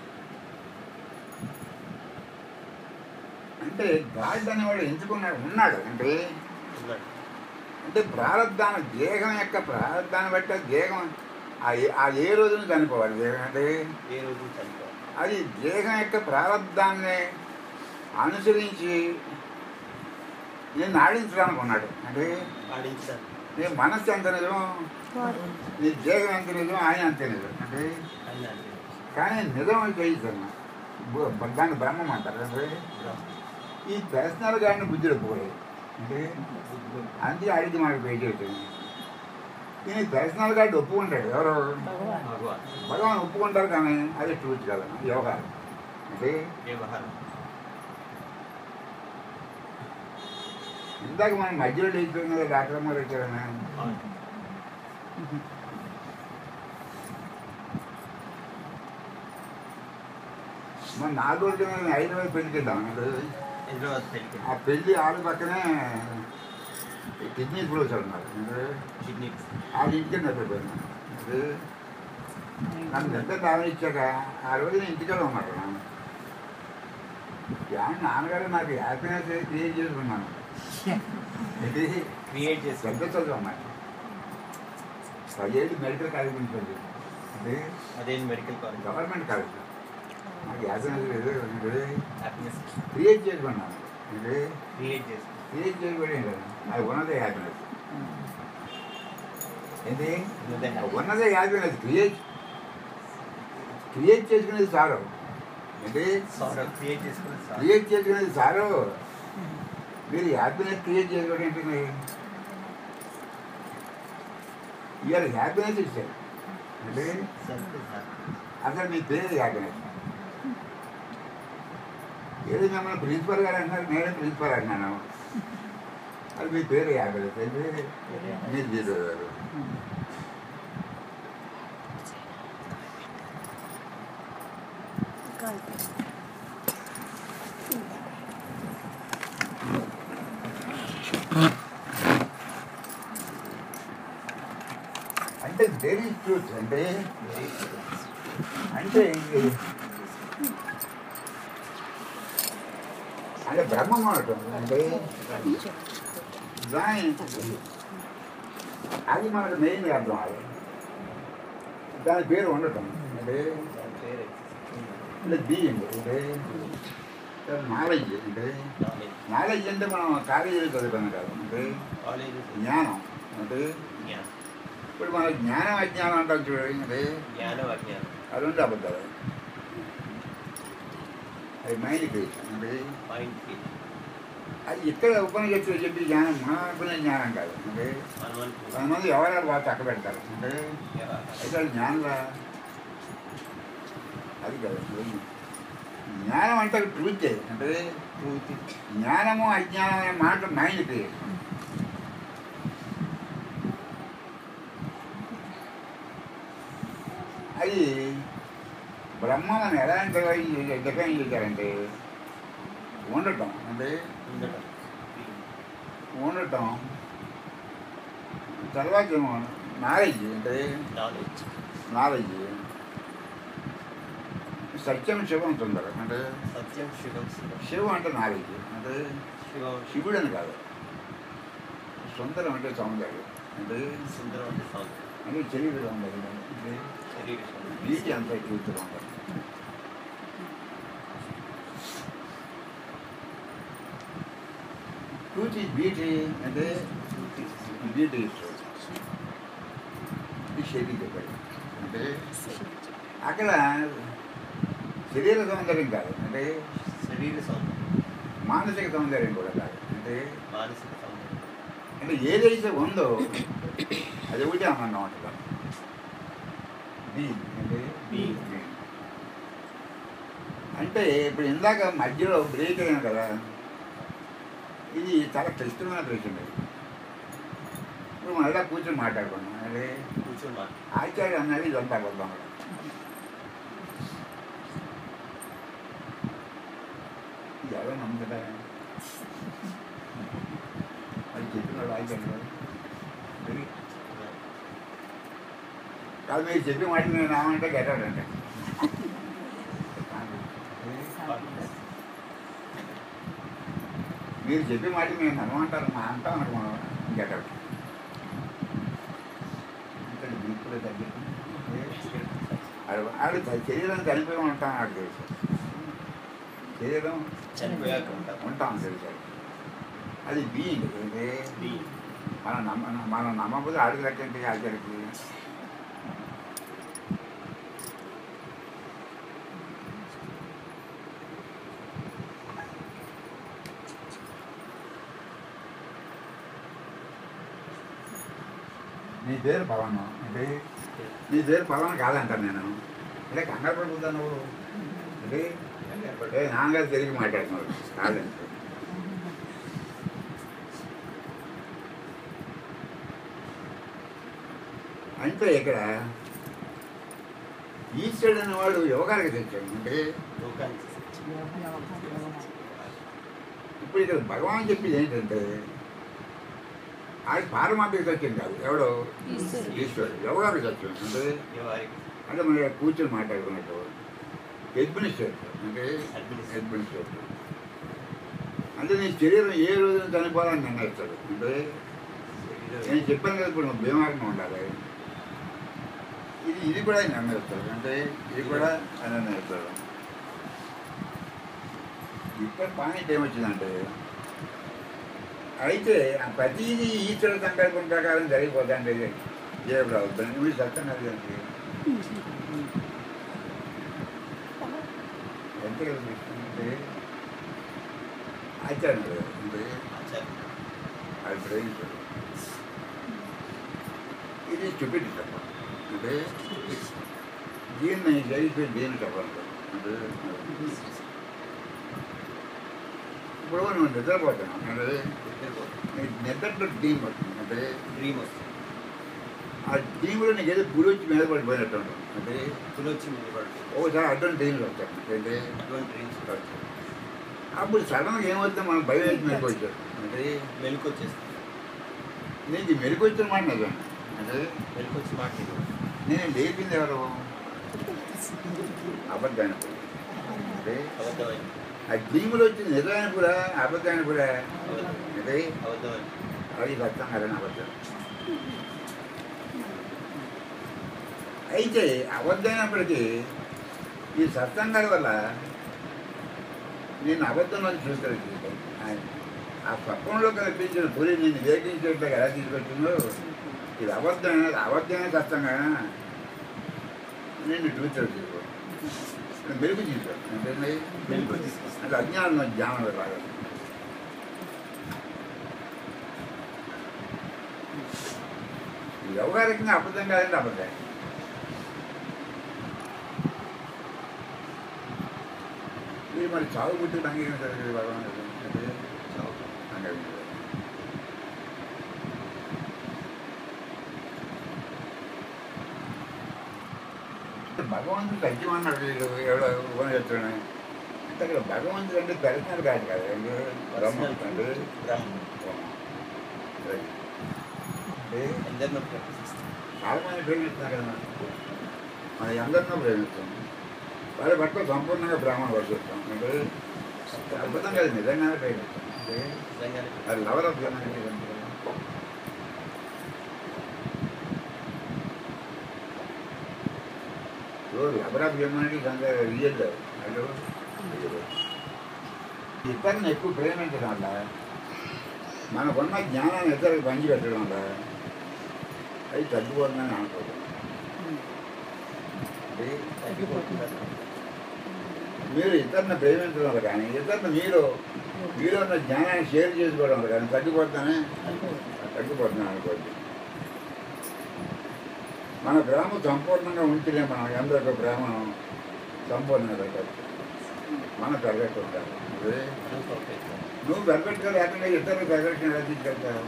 అంటే గాడ్ అనేవాడు ఎంచుకున్నాడు ఉన్నాడు అంటే ఉన్నాడు. అంటే ప్రారంధాన దేహం యొక్క ప్రారంధాన్ని బట్టి ఆ దేహం ఆ ఏ- ఆ ఏ రోజున చనిపోవాలి దేహం అంటే ఏ రోజు చనిపోవాలి అది దేహం యొక్క ప్రారంధాన్ని అనుసరించి నేను ఆడించడానికి ఉన్నాడు అంటే ఆడించాలి నీ మనస్సు ఎంత నిజం నీ దేహం ఎంత నిజం ఆయన అంతే నిజం అంటే అని అంటే కానీ నిజం అని చేయిస్తాను దాన్ని బ్రహ్మం అంటారు అంటే ఈ పర్సనల్ గాడిని బుద్ధి ఒప్పుకోలేదు అంటే అందుకే అడిగి మనకు పేజ్ అవుతుంది దీని పర్సనల్ గాడి ఒప్పుకుంటాడు ఎవరు భగవాన్ భగవాన్ ఒప్పుకుంటారు కానీ అది ట్రూత్ కదా యోగా అంటే వ్యవహారం ఇందాక మనం మధ్యలో లేచున్నాం కదా డాక్టర్ అమ్మ వచ్చారని మన నాలుగు రోజులు మేము హైదరాబాద్ పెళ్లికి వెళ్దాం హైదరాబాద్ పెళ్ళికి ఆ పెళ్లి ఆరు పక్కనే కిడ్నీ ఫ్లోస్ ఉన్నారు అంటే కిడ్నీ వాళ్ళ ఇంటికి నిద్రపోయినా నన్ను నిద్ర దాని ఇచ్చాక ఆ రోజు నేను ఇంటికెళ్ళి ఉన్నాడు ఏమన్నా నాన్నగారు నాకు హ్యాపీనెస్ క్రియేట్ చేసుకున్నాను ఇది క్రియేట్ చేసి పెద్ద చదువు అమ్మాయి పదిహేడు మెడికల్ కాలేజ్ నుంచి ఉంది ఇది అదేం మెడికల్ కాలేజ్ గవర్నమెంట్ కాలేజ్ నాకు హ్యాపీనెస్ లేదు ఇది హ్యాపీనెస్ క్రియేట్ చేసుకున్నాను ఇది క్రియేట్ చేసి క్రియేట్ చేయబడి అది ఉన్నదే హ్యాపీనెస్ ఏంటి ఉన్నదే happy. ఉన్నదే హ్యాపీనెస్ క్రియేట్ క్రియేట్ చేసుకునేది సారు ఏంటి సారీ క్రియేట్ చేసుకున్నది సార్ క్రియేట్ చేసుకునేది సారు మీరు హ్యాపీనెస్ క్రియేట్ చేసుకోవడం ఏంటి ఇవాళ హ్యాపీనెస్ ఇచ్చారు అంటే సెల్ఫ్ ఇస్ హ్యాపీ అసలు మీ పేరు హ్యాపీనెస్ ఏది మిమ్మల్ని ప్రిన్సిపల్ గారు అంటున్నారు నేనే ప్రిన్సిపల్ అంటున్నాను అది మీ పేరు హ్యాపీనెస్ అయితే మీరు జీరో గారు కాల్ ట్రూత్ అంటే అంటే ఇది- అంటే బ్రహ్మం అనటం అంటే దాని అది మనకు మెయిన్ అర్థం అది దాని పేరు ఉండటం అంటే దాని పేరు అంటే బీయింగ్ అంటే నాలెడ్జ్ అంటే నాలెడ్జ్ నాలెడ్జ్ అంటే మనం కాలేజీలో చదువుతాం కాదు అంటే నాలెడ్జ్ జ్ఞానం అంటే జ్ఞానం ఇప్పుడు మన జ్ఞానం అజ్ఞానం అంటాం చూడండి అంటే జ్ఞానం అజ్ఞానం అది ఉంటే అబద్ధాలు అది మైండ్ క్రియేషన్ అంటే మైండ్ ఫీల్ అది ఇక్కడ ఉపనిషత్తులు చెప్పి జ్ఞానం మన అనుకునే జ్ఞానం కాదు అంటే మనం అనుకున్నాం కొంతమంది ఎవరాలు వాళ్ళు చక్క పెడతారు అంటే అయితే అది జ్ఞానంలా అది కాదు జ్ఞానం అంటే ట్రూత్ అంటే ట్రూత్ జ్ఞానము అజ్ఞానం అనే మాట మైండ్ క్రియేషన్ అది బ్రహ్మను ఎలాంటి డిఫైన్ చేశారంటే ఉండటం అంటే ఉండటం ఉండటం తర్వాత ఏమో నాలెడ్జ్ అంటే నాలెడ్జ్ నాలెడ్జ్ సత్యం శివం తొందర అంటే సత్యం శివం శివం శివం అంటే నాలెడ్జ్ అంటే శివం శివుడు అని కాదు సుందరం అంటే సౌందర్యం అంటే సుందరం అంటే సౌందర్యం అంటే శరీర సౌందర్యం అంటే శరీర సౌందర్యం బ్యూటీ అంతా కూతురు ఉంటారు కూచి బ్యూటీ అంటే బ్యూటీ ఈ శరీరం చెప్పాడు అంటే అక్కడ శరీర సౌందర్యం కాదు అంటే శరీర సౌందర్యం మానసిక సౌందర్యం కూడా కాదు అంటే మానసిక సౌందర్యం అంటే ఏదైతే ఉందో అది ఒకటి ఆనందం ఉంటుంది బీయింగ్ అంటే Being. అంటే ఇప్పుడు ఇందాక మధ్యలో బ్రేక్ అయ్యాను కదా ఇది చాలా క్లిష్టమైన ప్రశ్న ఇది. ఇప్పుడు మనం ఇలా కూర్చొని మాట్లాడుకున్నాం అదే కూర్చొని మాట ఆచార్య అన్నది ఇదంతా అబద్ధం ఇది ఎవరో నమ్ముతుందా అది చెప్పినాడు ఆచార్య అది కాదు మీరు చెప్పి మాట నేను నామంటే గెటాడంటే మీరు చెప్పి మాట మేము నమ్మంటారు మా అంటాం అనుకున్నాం గెటాడు ఆడు ఆడు శరీరం చనిపోయి ఉంటాం నాకు తెలుసు శరీరం చనిపోయాక ఉంటాం ఉంటాం తెలుసు అది బీయింగ్ అంటే Being. మనం నమ్మ మనం నమ్మకపోతే ఆడికి లెక్కంటే ఆచార్యకి నీ పేరు పవన్ అంటే నీ పేరు పవన్ కాదంటాను నేను అంటే కంగారు పడిపోతాను నువ్వు అంటే ఏ నాన్నగారు తిరిగి మాట్లాడుతున్నావు కాదంటే అంటే ఇక్కడ ఈశ్వరుడు అనేవాడు యోగానికి తెచ్చాడు అంటే లోకానికి ఇప్పుడు ఇక్కడ భగవాన్ చెప్పింది ఏంటంటే ఆయన పారమార్థిక సత్యం కాదు ఎవడో ఈశ్వరుడు. ఈశ్వరుడు యోగానికి సత్యం అంటే ఎవరికి అంటే మనం ఇక్కడ కూర్చొని మాట్లాడుకున్నట్టు అడ్మినిస్ట్రేటర్ అంటే Administrator. అడ్మినిస్ట్రేటర్ అంటే నీ శరీరం ఏ రోజున చనిపోవాలని నిర్ణయిస్తాడు అంటే నేను చెప్పాను కదా ఇప్పుడు నువ్వు బీమారిగా ఉండాలి ఇది ఇది కూడా ఆయన నిర్ణయిస్తాడు అంటే ఇది కూడా ఆయన నిర్ణయిస్తాడు ఇక్కడ పాయింట్ ఏమొచ్చిందంటే అయితే ఆ ప్రతిదీ ఈశ్వర సంకల్పం ప్రకారం జరిగిపోతాండి దేవుడు అవుతుంది మీరు సత్యం కదండి ఎంత కదా అంటే ఆచార్యం కదా అంటే ఆచార్యం అది గ్రహించాడు ఇది చూపెట్టి చెప్పాలి అంటే దీన్ని జరిగితే దీన్ని చెప్పాలి అంటే ఇప్పుడు నువ్వు నిద్రపోతున్నావు అంటే నీ నిద్రలో టీం వస్తుంది అంటే డ్రీమ్ వస్తుంది ఆ టీంలో నీకు ఏదో గురి వచ్చి మీద పడిపోయినట్టు ఉంటుంది అంటే పులి వచ్చి మీద పడుతుంది ఒకసారి అడ్డం టీంలో వస్తాను అంటే అటువంటి డ్రీమ్స్ పడుతుంది అప్పుడు సడన్గా ఏమవుతుంది మనం భయం వేసి మీదకి వచ్చాడు అంటే మెలకు వచ్చేస్తుంది నీకు మెరుగు వచ్చిన మాట నిజం అంటే మెలకు వచ్చి మాట నిజం. నేను లేపింది ఎవరు అబద్ధాన్ని పూర అంటే అబద్ధమని ఆ డ్రీములు వచ్చింది నిజమైన పూర అబద్ధాన్ని పూర అబద్ధం అంటే అబద్ధమని అది అర్థం కాదని అబద్ధం అయితే అబద్ధమైనప్పటికీ ఈ సత్సంగాల వల్ల నేను అబద్ధంలో చూసుకోలేదు ఆ స్వప్నంలో కనిపించిన పురి నేను వేగించేట్లుగా ఎలా తీసుకొచ్చిందో ఇది అబద్ధమైన అబద్ధమైన సత్సంగా నేను చూసాడు తీసుకో మెరుగు తీసుకో అంటే మెలుగు తీసుకొస్తాను. అది అజ్ఞానం జ్ఞానం రాగా వ్యవహారికంగా అబద్ధం కాదంటే అబద్ధం ఇది మరి చావు పుట్టి అంగీకరించారు కదా భగవాన్ అంటే చావు. అంగీకరించారు భగవంతుడు సత్యం అన్నాడు వీడు ఎవడో ఉపనిషత్తుడు అంటే అక్కడ భగవంతుడు అంటే దర్శనాలు కాదు కదా ఏంటి? బ్రహ్మ అంటే బ్రహ్మ. రైట్. అంటే అందరిని ప్రకటిస్తాను చాలా మంది ప్రేమిస్తున్నారు కదా మన అందరినో ప్రేమిస్తాం వాళ్ళ పట్ల సంపూర్ణంగా బ్రాహ్మణ వర్షిస్తాం అంటే అద్భుతం కాదు నిజంగానే ప్రేమిస్తాం అంటే నిజంగానే అది lover of humanity lover of humanity అంటే రియల్ అంటే ఇతరుని ఎక్కువ ప్రేమించడం వల్ల మనకున్న జ్ఞానాన్ని ఇతరులకు పంచిపెట్టడం వల్ల అది తగ్గిపోతుందని అనుకోవడం అంటే తగ్గిపోతున్నారు మీరు ఇతరుని ప్రేమించడం వల్ల కానీ ఇతరుని మీరు మీరు ఉన్న జ్ఞానాన్ని షేర్ చేసుకోవడం వల్ల కానీ తగ్గిపోతానే తగ్గిపోతున్నాను అనుకోండి మన ప్రేమ సంపూర్ణంగా ఉంటేనే మన అందరి ప్రేమ సంపూర్ణంగా తగ్గదు మన పెరగట్టు ఉంటారు అదే అనుకోకపోతే నువ్వు పెరగట్టుగా లేకుండా ఇతరులు పెరగట్టు ఎలా తీసుకెళ్తావు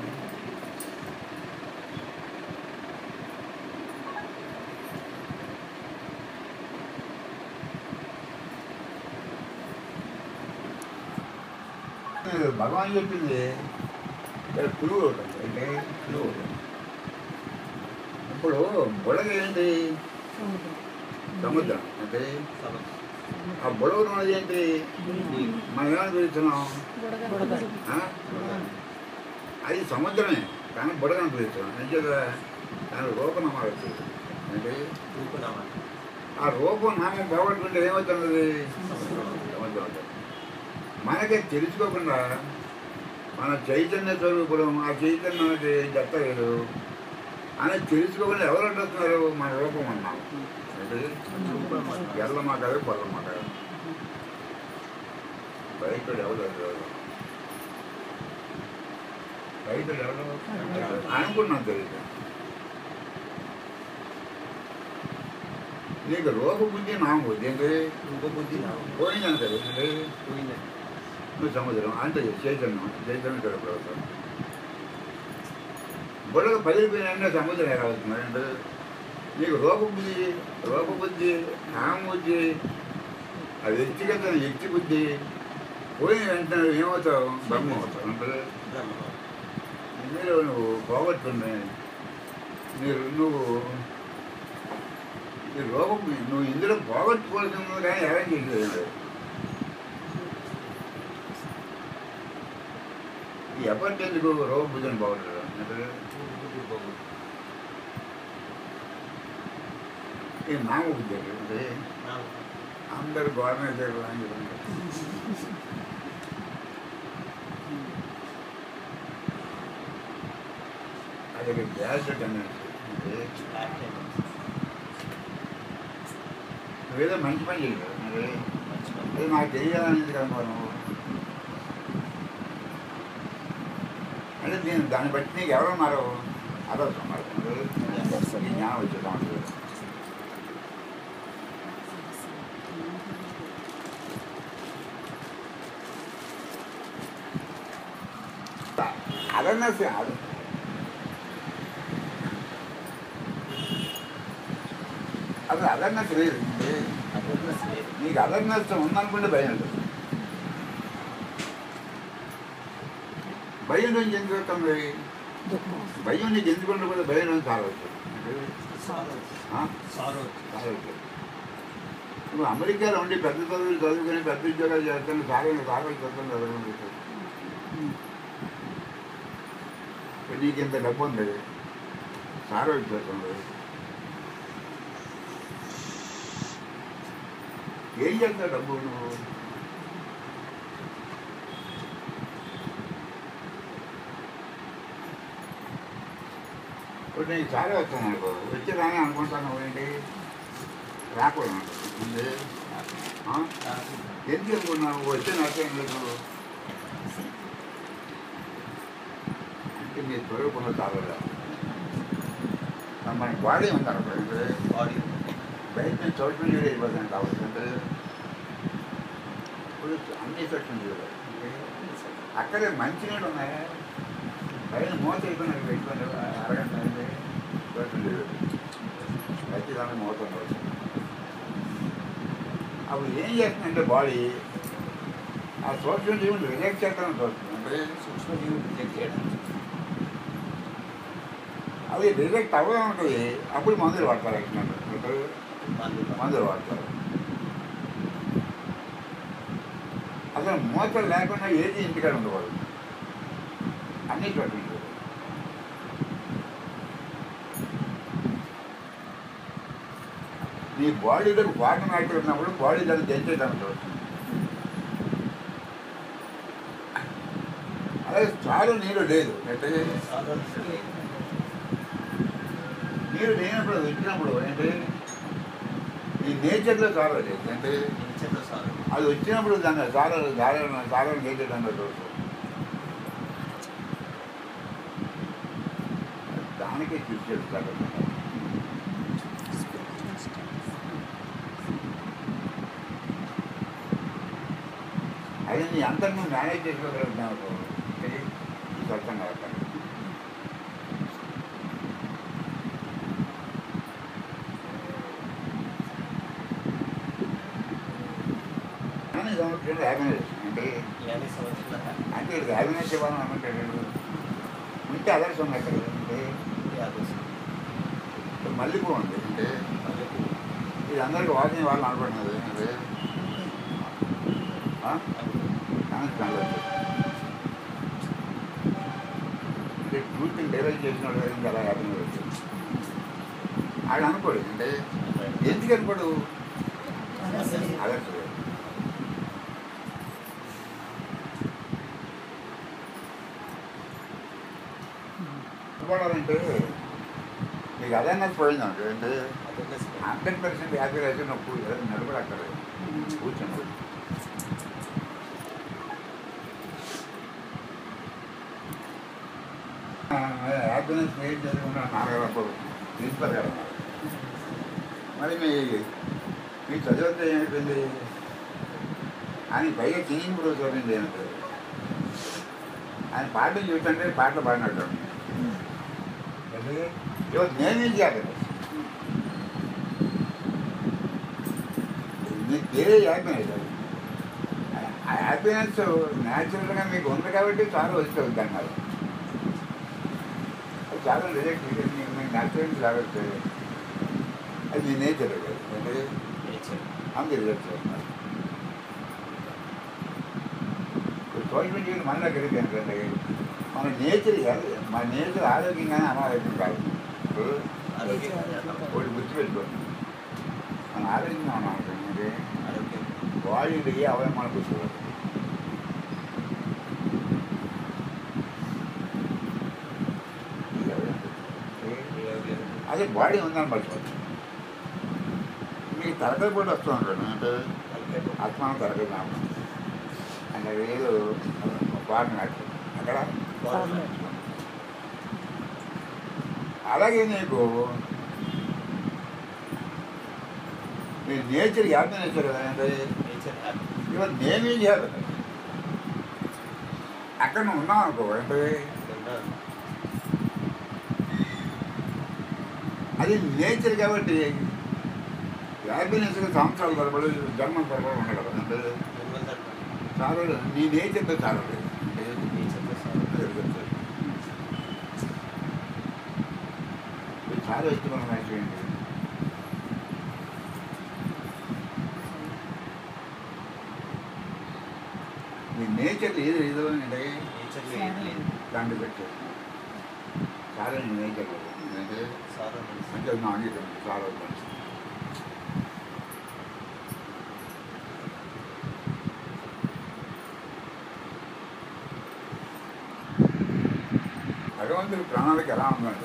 భగవాన్ చెప్పింది ఇక్కడ క్లూ ఉంటుంది అంటే క్లూ ఉంటుంది ఇప్పుడు బుడగ ఏంటి సముద్రం అంటే సమస్య ఆ బుడగ ఉన్నది ఏంటి మనం ఏమని పిలుస్తున్నాం ఆ? అది సముద్రమే కానీ బుడగని పిలుస్తున్నాం అంటే దాని రూపనామాలు వచ్చేది అంటే రూపునామా ఆ రూపం నామం పోగొట్టుకుంటే ఏమవుతున్నది సముద్రం అవుతుంది మనకే తెలుసుకోకుండా మన చైతన్య స్వరూపులం ఆ చైతన్యం అనేది దత్తలేదు అని తెలుసుకోకుండా ఎవరు అంటున్నారు మన రూపం అన్నాం అంటే ఎల్లమ్మ కాదు పొల్లమ్మ కాదు రైతుడు ఎవరు అంటారు? రైతుడు ఎవరు అనుకున్నాం తెలియదు నీకు రూప బుద్ధి నామ బుద్ధి ఏంటి రూపబుద్ధి నామం పోయిందని తెలియదు పోయిందండి నువ్వు సముద్రం అంటే చైతన్యం చైతన్యం స్వరూపులం బుడగ పగిలిపోయినా సముద్రం ఎలా అవుతుంది అంటే నీకు రూపబుద్ధి రూపబుద్ధి నామబుద్ధి అది వ్యక్తిగత వ్యక్తి బుద్ధి పోయిన వెంటనే ఏమవుతావు బ్రహ్మ అవుతావు అంటే బ్రహ్మ ఇందులో నువ్వు పోగొట్టుకుని మీరు నువ్వు ఈ రోగం నువ్వు ఇందులో పోగొట్టుకోవాల్సింది కానీ ఎలా చేసేది ఈ ఎఫర్ట్ ఎందుకు రోగ బుద్ధిని పోగొట్టడం అంటే రూపబుద్ధి పోగు ఈ నామ బుద్ధి అంటే నామం అందరు గవర్నమెంట్ దగ్గర అని చెప్పండి అది గ్యాస్ టెండెన్సీ అంటే బ్యాక్ టెండెన్సీ నువ్వేదో మంచి పని చేయలేదు అంటే మంచి పని అది నాకు తెలియాలనేది కదా మనం అంటే దీని దాన్ని బట్టి నీకు ఎవరున్నారు ఆదర్శం మరి ఈ జ్ఞానం వచ్చే సమస్య అదర్నెస్ అది అసలు అదర్నెస్ లేదు అవేర్నెస్ లేదు నీకు అదర్నెస్ ఉందనుకుంటే భయం ఉంటుంది భయం నుంచి ఎందుకు వస్తుంది భయం నీకు ఎందుకు ఉండకపోతే భయం నుంచి చాలా వస్తుంది అంటే అంటే సారో ఆ? సారో సారథ్యం. నువ్వు అమెరికాలో ఉండి పెద్ద చదువులు చదువుకొని పెద్ద ఉద్యోగాలు చేస్తాను సారే సారే చదువుతాను చదవడం నీకు ఇంత డబ్బు ఉంది సారో చేస్తుంది ఏం చేస్తావు డబ్బు నువ్వు ఇప్పుడు నీకు సారే వస్తాను అనుకో వచ్చి రాని అనుకుంటాను ఏంటి రాకూడదు ఉంది ఆ? ఎందుకు అనుకున్నావు వచ్చే నాకేం లేదు అంటే నీ స్వరూపంలో చాలదా మన బాడీ ఉందనుకో అంటే బాడీ బయట నుంచి సోషల్ మీడియా అయిపోతాను కావచ్చు అంటే ఇప్పుడు అన్ని సోషల్ మీడియా అక్కడే మంచినీళ్ళు ఉన్నాయా పైన మూత అయిపోయినారు పెట్టుకొని అరగంట అయింది సోషల్ మీడియా ఖచ్చితంగా మూత ఉండవచ్చు అప్పుడు ఏం చేస్తుందంటే బాడీ ఆ సోషల్ జీవన్ రిజెక్ట్ చేస్తానని చూస్తుంది అంటే సూక్ష్మజీవులు రిజెక్ట్ చేయడం అది రిజెక్ట్ అవ్వడం ఉంటుంది అప్పుడు మందులు వాడతారు యాక్సిడెంట్ మందు మందులు వాడతారు అసలు మూతలు లేకుండా ఏది ఇంటికాడ ఉండకూడదు అన్ని చోట్ల ఉండకూడదు. నీ బాడీలో వాటర్ నాటి ఉన్నప్పుడు బాడీ దాన్ని తెంచేదానికి వస్తుంది అలాగే చాలు నీరు లేదు అంటే సారో నీరు లేనప్పుడు అది వచ్చినప్పుడు అంటే ఈ నేచర్లో చాలా లేదు అంటే నేచర్లో సారో అది వచ్చినప్పుడు దాన్ని చాలా చాలా చాలా నేచర్ దాంట్లో చూస్తాం దానికే చూసాడు సార్ అది నీ అంతకు నువ్వు మేనేజ్ చేసుకోగలుగుతున్నావు ఈ సొంతం కాబట్టి కానీ సంవత్సరం హ్యాపీనెస్ అంటే ఇవన్నీ సంవత్సరాల అంటే ఇది హ్యాపీనెస్ ఇవ్వాలని అనుకుంటాడు ఉంటే అదర్స్ ఉన్నాయి కదా అంటే ఇప్పుడు మల్లెపూ ఉంది అంటే ఇది అందరికీ వాకింగ్ వాళ్ళు అనుకుంటున్నది అంటే ఆ? కానీ కనలేదు. అంటే ట్రూత్ని డెవలప్ చేసిన వాడు ఇంకా అలా హ్యాపీనెస్ వచ్చింది ఆడు అనుకోడు అంటే ఎందుకు అనుకోడు అదర్స్ అనుకోవాలంటే నీకు అదన్నది పోయిందంటే అంటే హండ్రెడ్ పర్సెంట్ హ్యాపీ అయితే నువ్వు నిలబడక్కర్లేదు కూర్చోండి హ్యాపీనెస్ క్రియేట్ చేసుకున్న నాన్నగారు ప్రిన్సిపల్ గారు ఉన్నారు. మరి మీ మీ చదివితే ఏమైపోయింది ఆయన పైగా సింగింగ్ కూడా చదివింది ఏమంటారు ఆయన పాటలు చూస్తుంటే పాటలు పాడినట్టు ఇవాళ నేనేం చేయాలి మీకు వేరే హ్యాపీనెస్ అది ఆ హ్యాపీనెస్ న్యాచురల్గా మీకు ఉంది కాబట్టి చాలా వస్తుంది దాని మీద అది చాలా రిజెక్ట్ మీకు మీకు న్యాచురల్ రావచ్చు అది మీ నేచర్ అంటే నేచర్ అంతే రిజెక్ట్ చేస్తున్నారు సోషల్ మీడియా మన దగ్గరికి ఏంటంటే మన నేచర్ హెల్- మన నేచర్ ఆరోగ్యంగానే అనారోగ్యం కాదు ఇప్పుడు ఆరోగ్యంగా ఒకటి గుర్తుపెట్టుకోండి మన ఆరోగ్యంగా ఉన్నాం అంటే ఆరోగ్యం బాడీలో ఏ అవయం మనకు గుర్తుపెట్టు అదే బాడీ ఉందని మర్చిపోతుంది మీకు తరగతి కూడా వస్తూ ఉంటాడు అంటే ఆత్మానం తరగతి జ్ఞాపకం అంటే ఏదో పాట నాట్యం అక్కడ అలాగే నీకు నీ నేచర్ హ్యాపీ నేచర్ కదా అంటే నేచర్ హ్యాపీ ఇవాళ నేనేం చేయాలి అక్కడ నువ్వు ఉన్నావు అనుకో అంటే అది నేచర్ కాబట్టి హ్యాపీనెస్ సంవత్సరాల తరబడి జన్మల తరబడి ఉండగలదు అంటే చాలా నీ నేచర్తో చాలా లేదు అంటే నేచర్లో సారో అది చెప్తాను. చాలా ఇష్టమైన మ్యాచ్ ఏంటి మీ నేచర్ ఏది ఏదో అంటే నేచర్లో ఏం లేదు దాంట్లో పెట్టారు చాలా నీ నేచర్ అంటే సారా తెలుసు. అంటే నా అంగీకరణ చాలా మంచి భగవంతుడి ప్రణాళిక ఎలా ఉందంటే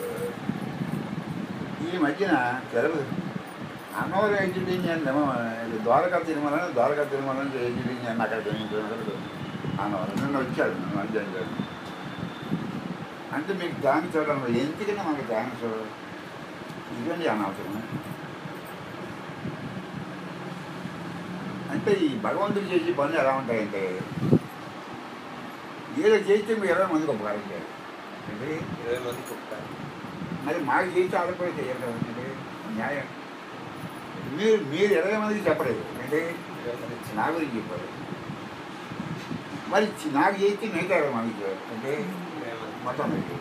ఈ మధ్యన తెలుగు అన్నవరం ఎగ్జిటింగ్ అని ద్వారకా తిరుమల ద్వారకా తిరుమల నుంచి ఎగ్జిటింగ్ అని అక్కడ అన్నవరం నిన్న వచ్చాడు నన్ను అధ్యయనం అంటే మీకు డాన్స్ చూడడం ఎందుకని మాకు డాన్స్ ఇవన్నీ అనవసరం అంటే ఈ భగవంతుడు చేసే పనులు ఎలా ఉంటాయంటే ఏదో చేస్తే మీరు ఇరవై మందికి ఉపకారం చేయాలి అంటే ఇరవై మందికి ఒప్పుతారు మరి మాకు చేసి ఆడపడి చేయాలి కదండి న్యాయం మీరు మీరు ఇరవై మందికి చెప్పలేదు అంటే ఇరవై మందికి నా గురించి చెప్పారు మరి చి- నాకు చేస్తే మిగతా ఇరవై మందికి చేయాలి. అంటే ఇరవై మంది మొత్తం మీకు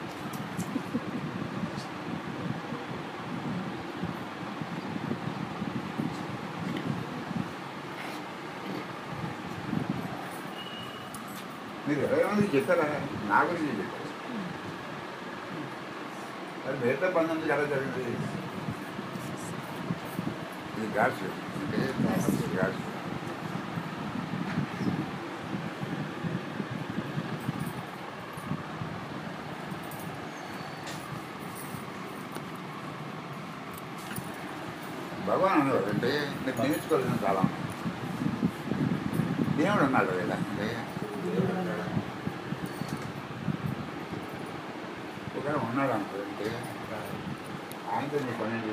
మీరు ఇరవై మందికి చెప్పారా నా గురించి చెప్పారు మరి మిగతా పంతొమ్మిది ఎలా జరిగింది ఇది గాడ్స్ అంటే గాడ్స్ భగవాన్ అన్నాడు అంటే నేను నేర్చుకోవాల్సిన చాలా ఉంది. దేవుడు అన్నాడు ఇలా అంటే దేవుడు ఉన్నాడా? ఒకవేళ ఉన్నాడు అనుకో అంటే ఆయనతో నీ పని ఏంటి?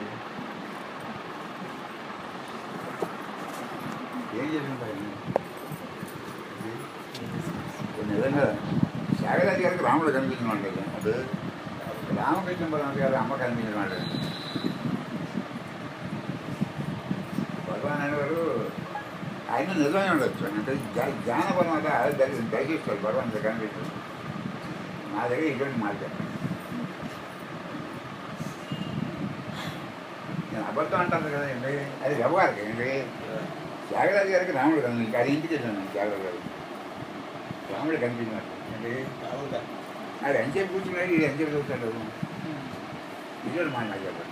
ఏం చేసింటాయి కొన్ని విధంగా శాగరాజు గారికి రాముడు కనిపించిన వాళ్ళు అదే రామకృష్ణ పరమహంస గారు అమ్మ కనిపించిన వాళ్ళు భగవాన్ అనేవారు ఆయన నిజమే ఉండొచ్చు అంటే జ్ఞా- జ్ఞాన పరమాత దర్శ- దర్శిస్తారు భగవాన్ దగ్గర కనిపిస్తారు నా దగ్గర ఇటువంటి మాట చెప్పండి నేను అబద్ధం అంటాను కదా ఏంటి అది వ్యవహారం ఏంటి త్యాగరాజు గారికి రాముడు కనిపించి అది ఇంటికి వెళ్ళాను త్యాగరాజు గారు రాముడు కనిపించినట్టు అంటే రాముడుగా. అది ఎంతసేపు కూర్చున్నాడు ఇది ఎంతసేపు చూస్తాడు ఇది మాట నాకు చెప్పండి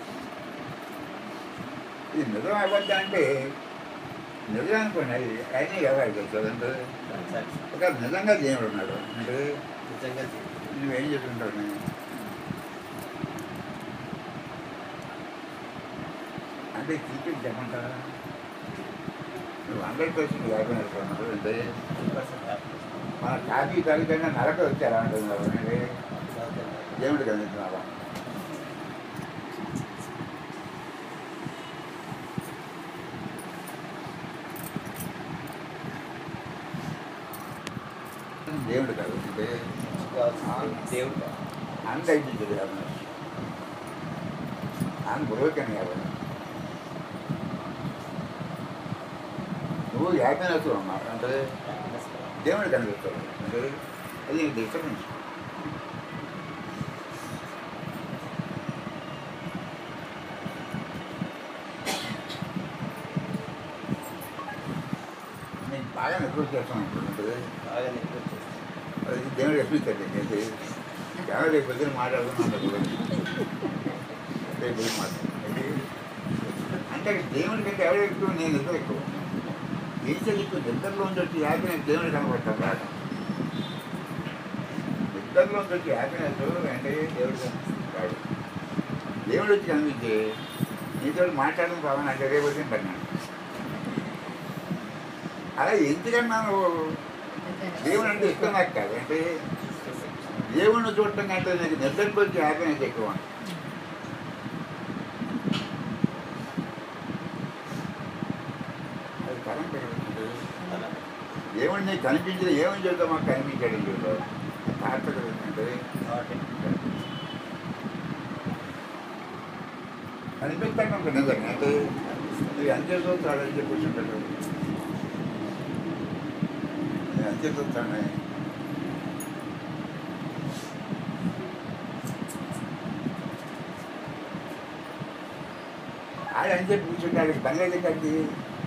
ఇది నిజం అబద్ధం అంటే నిజం అనుకోండి అది ఆయన వ్యవహారం చేస్తాడు అంటే Transaction. ఒక నిజంగా దేవుడు ఉన్నాడు అంటే నిజంగా దేవుడు. నువ్వేం చేస్తుంటావు నేను అంటే చీకటి చెప్పంటారా నువ్వు హండ్రెడ్ పర్సెంట్ లేకపోయినట్టు అంటే 100% happiness. మన కాఫీ తాగితేనే నరక వచ్చారా అంటున్నారు అంటే సాధ్యం. దేవుడికి అందిస్తున్నావా దేవుడు కాదు అంటే కావాల్సింది దేవుడు కాదు. అన్డైజెస్టెడ్ కాదు ఆయన బ్రోకెన్ కాదు నువ్వు హ్యాపీనెస్ ఉన్నావు అంటే Happiness కాదు. దేవుడు కనిపిస్తాడు అంటే అది నీకు డిస్టర్బెన్స్ నేను బాగా నెగ్లెక్ట్ చేస్తాను ఇప్పుడు అంటే బాగా నెగ్లెక్ట్ చేస్తాం. అది దేవుడు కనిపిస్తాడు అయితే చాలా రేపు పొద్దున మాట్లాడుతున్నాను రేపు పొద్దున మాట్లాడుతున్నాను అంటే దేవుడి కంటే ఎవరు ఎక్కువ నేను ఇద్దరు ఎక్కువ ఈశ్వరు ఎక్కువ ఇద్దరిలోంచి వచ్చి హ్యాపీనెస్ దేవుడు కనబడతాడు రాక ఇద్దరిలోంచి వచ్చి హ్యాపీనెస్ అంటే దేవుడు కనిపిస్తాడు దేవుడు వచ్చి కనిపించి నీతో మాట్లాడడం కావాలని అంటే రేపు వచ్చిన పడినాడు అలా ఎందుకన్నా నువ్వు దేవుడు అంటే ఇష్టం నాకు కాదు అంటే దేవుణ్ణి చూడటం కంటే నీకు నిద్రకు వచ్చి హ్యాపీనెస్ ఎక్కువ అది కరెంట్ అలా. దేవుణ్ణి నీకు కనిపించిన ఏమని చెప్తా మాకు కనిపించాడు చూడు తాత్విక అంటే కాబట్టి కనిపిస్తాను ఒక నిజంగా అంటే ఇది అంత్య చూస్తాడు అని చెప్పి కూర్చుంటాడు నేను అంత్య చూస్తాను ఆడ అంతే కూర్చుంటాడు బంగాళీ కట్టి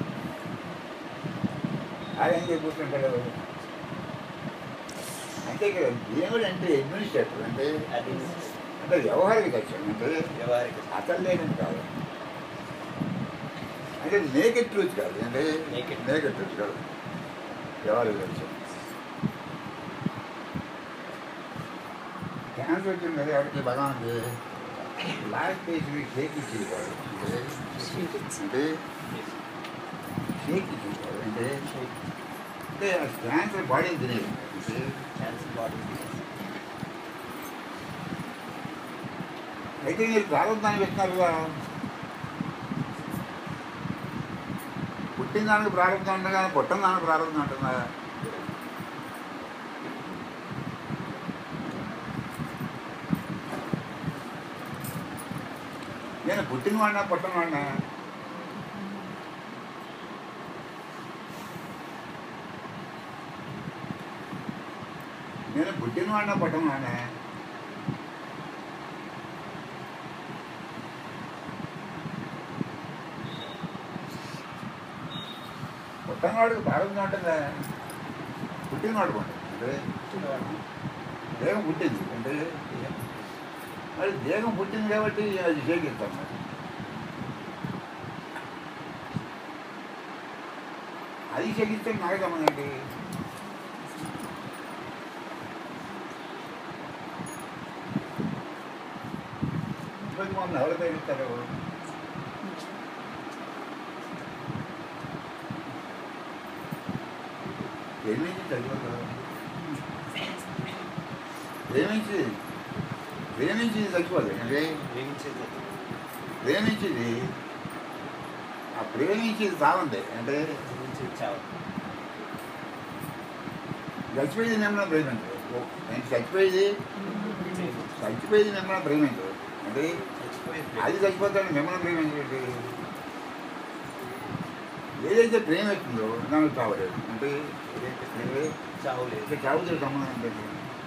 ఆడ అంతే కూర్చుంటాడు అంటే ఇక్కడ దేవుడు అంటే అడ్మినిస్ట్రేటర్ అంటే అది అంటే వ్యవహారిక దర్శనం అంటే వ్యవహారిక అసలు లేదని కాదు అంటే నేకెడ్ ట్రూత్ కాదు అంటే Naked. నేకెడ్ ట్రూత్ కాదు వ్యవహారిక దర్శనం క్యాన్సర్ వచ్చింది కదా ఎవరికి భగవానికి లాస్ట్ పేజ్ షేక్ ఇచ్చేది కాదు అంటే అంటే షేక్ ఇచ్చేది కాదు అంటే అంటే క్యాన్సర్ బాడీని తినేది అంటే క్యాన్సర్ బాడీ అయితే మీరు ప్రారంభానికి ఇస్తున్నారు కదా పుట్టిన దానికి ప్రారంభం ఉంటుంది కానీ పుట్టిన దానికి ప్రారంభం ఉంటుందా నేను పుట్టిన వాడినా పుట్టిన వాడినా నేను పుట్టిన వాడినా పుట్టిన వాడినా పుట్టినవాడికి ప్రారంభం ఉంటుందా పుట్టినవాడు ఉంటుంది అంటే దేహం పుట్టింది అంటే మరి దేహం పుట్టింది కాబట్టి అది చేకిస్తాం మరి అది చేకిస్తే నాకు సంబంధండి ఇప్పటికి మమ్మల్ని ఎవరు తగ్గిస్తారు ప్రేమించి చదివారు ప్రేమించి ప్రేమించి చచ్చిపోదు అంటే ప్రేమించేది ప్రేమించింది ఆ ప్రేమించేది సాగుంది అంటే ప్రేమించేది చావు చచ్చిపోయేది నెమ్మడం ప్రేమించదు నేను చచ్చిపోయేది చచ్చిపోయేది నెమ్మడం ప్రేమించదు అంటే చచ్చిపోయేది అది చచ్చిపోతాడు మిమ్మల్ని ప్రేమించేది ఏదైతే ప్రేమిస్తుందో నన్ను చావలేదు అంటే ఏదైతే అంటే చావు లేదు ఇక్కడ చావుతో సంబంధం ఉంటుంది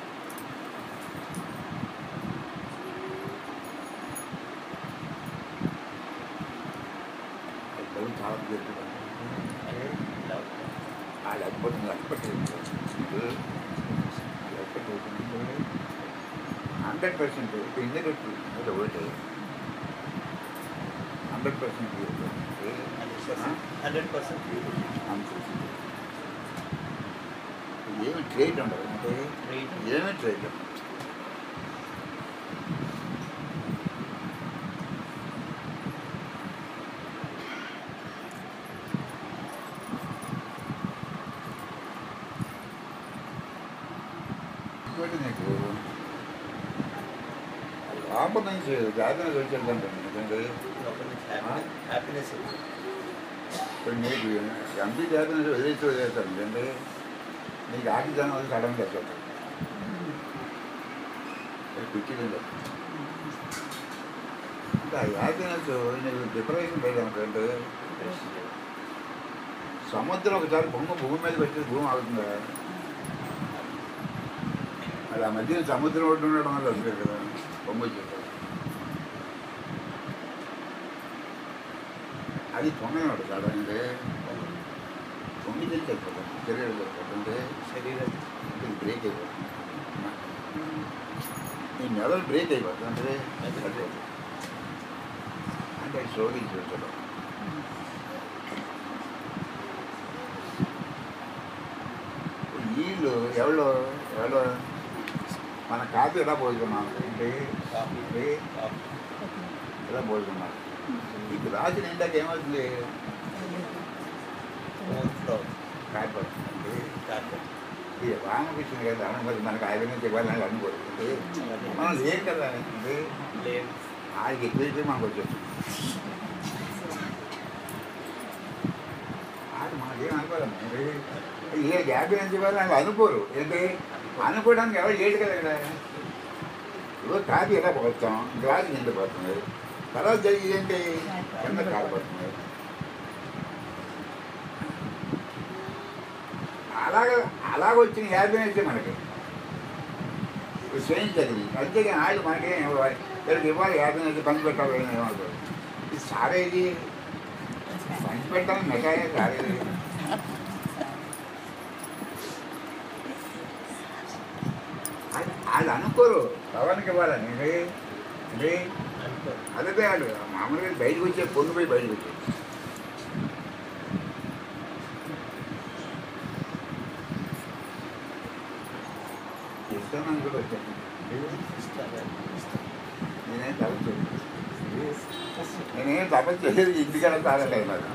డబ్బు చాలా పెరుగుతుంది అదే లవ్ ఆ లేకపోతే లేకపోతే హండ్రెడ్ పర్సెంట్ ఇండియన్ ఒకటి హండ్రెడ్ పర్సెంట్ హండ్రెడ్ పర్సెంట్ ఏమి ట్రేట్ ఉండదు అంటే Trait. ఏమి ట్రేట్ ఉండదు ఇంకోటి నీకు లోపల నుంచి జాతర వచ్చేదంటే ఎందుకంటే లోపల నుంచి హ్యాపీనెస్ హ్యాపీనెస్ ఇప్పుడు నీకు ఎంపీ జాతర నుంచి వదిలేసి వదిలేస్తాను ఎందుకంటే నీకు ఆకి జనం అది సడన్ వచ్చేస్తాను పిచ్చిగా అంటే ఆ హ్యాపీనెస్ నీకు డిప్రెషన్ లేదనుకుంటే సముద్రం ఒకసారి బొమ్మ భూమి మీద పెట్టి భూమి ఆగుతుందా అది ఆ మధ్య సముద్రం ఒడ్డు ఉండడం వల్ల వస్తుంది కదా బొమ్మ వచ్చేది అది పొంగనోడు కాదంటే పొంగి తెలిసి వెళ్ళిపోతాం శరీరం వెళ్ళిపోతుంటే శరీరం ఇది బ్రేక్ అయిపోతుంది ఈ మెదడు బ్రేక్ అయిపోతుంది అంటే మెదడు. అంటే శోధించి వచ్చడం వీళ్ళు ఎవరో ఎవరో మన కాఫీ ఎలా పోతున్నాం అంటే కాఫీ అంటే కాఫీ ఎలా పోతున్నాం మీకు రాసిన ఇందాక ఏమవుతుంది ఓన్ ఫ్లోర్ కాకపోతుంది అంటే కార్పెట్ ఈ రామకృష్ణ గారు అనుమతి మనకు ఆయన నుంచి ఇవ్వాలని అనుకోతుంది మనం లేదు కదా అంటే లేదు ఆయనకి ఎక్కువైతే మనకు వచ్చేస్తుంది అది మనకేం అనుకోవాలి ఏ గ్యాప్ నుంచి ఇవ్వాలి అని అనుకోరు ఏంటి అనుకోవడానికి ఎవరు లేదు కదా ఇక్కడ ఇప్పుడు కాఫీ ఎలా పోస్తాం గ్లాస్ నిండి పోతుంది తర్వాత జరిగేది ఏంటి కింద కాలిపోతుంది అలాగ అలాగ వచ్చిన హ్యాపీనెస్ మనకి ఇప్పుడు చేయించదు అంతేగాని ఆయన మనకేం ఇవ్వాలి వీళ్ళకి ఇవ్వాలి హ్యాపీనెస్ పని పెట్టాలి ఏమవుతుంది ఇది సారేది పంచి పెట్టాలని మిఠాయి సారేది అది- అది అనుకోరు పవన్కి ఇవ్వాలని ఇది ఇది అదే వాళ్ళు మామూలుగా బయటకు వచ్చే పొన్ను పోయి బయటకు వచ్చే ఇస్తానని కూడా వచ్చాను నేనేం తప్పు చేయలేదు నేనేం తప్పు చేయలేదు ఇంటికాడ తాగలేదు నాకు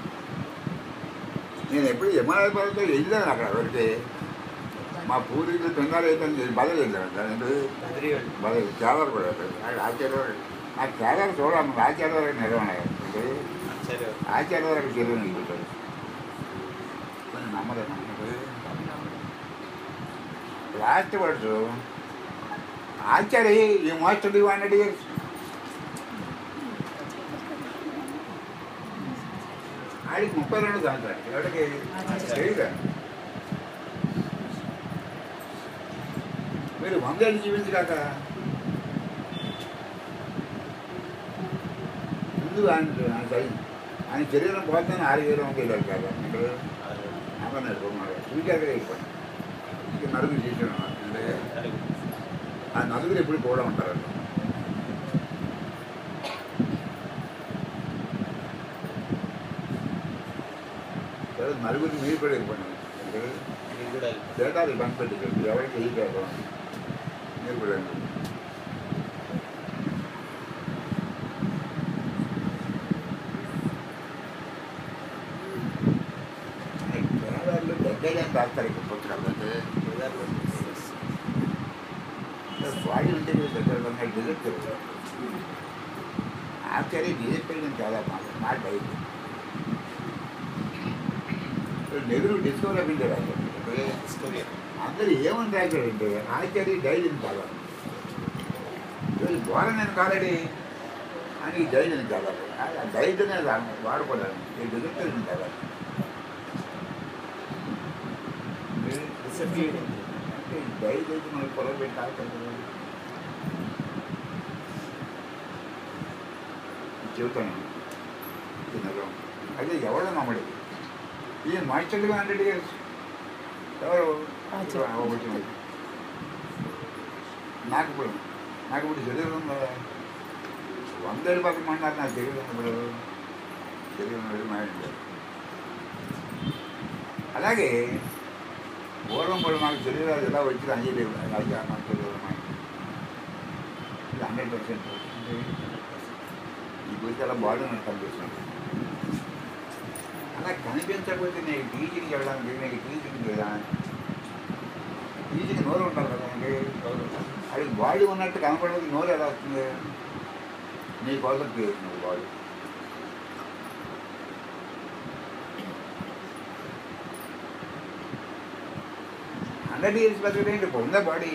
నేను ఎప్పుడు యమునాథ పర్వతం వెళ్ళాను అక్కడ వరకే మా పూర్వీకులు బెంగాల్ అయితే బదలు వెళ్ళాను దాని బదలు కేదార్ కూడా నాకు ఆచార్య నాకు కేదార్ చూడాలి ఆచార్య నిర్వహణ అంటే ఆచార్య వారికి తెలియని వెళ్ళిపోతాడు కొన్ని నమ్మలేదు లాస్ట్ వర్డ్స్ ఆచార్య ఈ మోస్ట్ డి వన్ ఇయర్స్ ఆడికి ముప్పై రెండు సంవత్సరాలు ఎవరికి తెలియదా మీరు వందేళ్ళు జీవించగాక ముందు ఆయన ఆయన చదివి ఆయన శరీరం పోతాను ఆరు వేలు వందలు వెళ్ళారు కదా ఇక్కడ అమ్మ నడుపుకున్నాడు చూశాక అయిపోయింది ఇక నలుగురు చేసాడు అంటే ఆ నలుగురు ఎప్పుడు కూడా ఉంటారు సరే నలుగురు మీరు కూడా వెళ్ళిపోయినారు అంటే తేటాలు బంద్ పెట్టి ఎవరికి వెళ్ళిపోయారు మీరు కూడా వెళ్ళండి. కేరళలో దగ్గరగా తాగుతారు ఇక్కడ పుస్తకాలు అంటే బాడీ ఉంటే దగ్గర ఉన్నాయి డిజెక్ట్ చెప్తారు ఆశ్చర్య డిజెక్ట్ పెరిగిన చాలా మాట మాట బయట నెహ్రూ డిస్కవరీ ఆఫ్ ఇండియా రాశారు అందరూ ఏమని రాశాడంటే ఆచార్య డైరీని కాదు ఘోరం నేను కాదండి అని డైరీని కాదు ఆ డైట్ అనేది వాడుకోలేదు ఈ డిజెక్ట్ కాదు డైట్ అయితే మనకి పొలం పెట్టి తాగుతాం చెబుతాను తినడం అదే ఎవడో నమ్మడు ఈ మాస్టర్గా హండ్రెడ్ ఇయర్స్ ఎవరు ఆచార్య. ఆ, వచ్చిన నాకు ఇప్పుడు నాకు ఇప్పుడు శరీరం ఉందా వందేళ్ళు బతకమన్నారు నాకు శరీరం ఇప్పుడు శరీరం లేదు మా ఇంట్లో అలాగే పూర్వం కూడా మాకు శరీరాలు ఎలా వచ్చి అంజలి రాజా మాకు శరీరం ఇది హండ్రెడ్ పర్సెంట్ ఈ గురించి అలా బాడీ నాకు కనిపిస్తుంది అలా కనిపించకపోతే నీకు టీచింగ్కి వెళ్ళడానికి నీకు టీచింగ్ లేదా టీచింగ్ నోరు ఉంటారు కదా అండి అది బాడీ ఉన్నట్టు కనపడదు నోరు ఎలా వస్తుంది నీ కోసం తీరుతుంది బాడీ హండ్రెడ్ ఇయర్స్ బతికితే ఇప్పుడు ఉందా బాడీ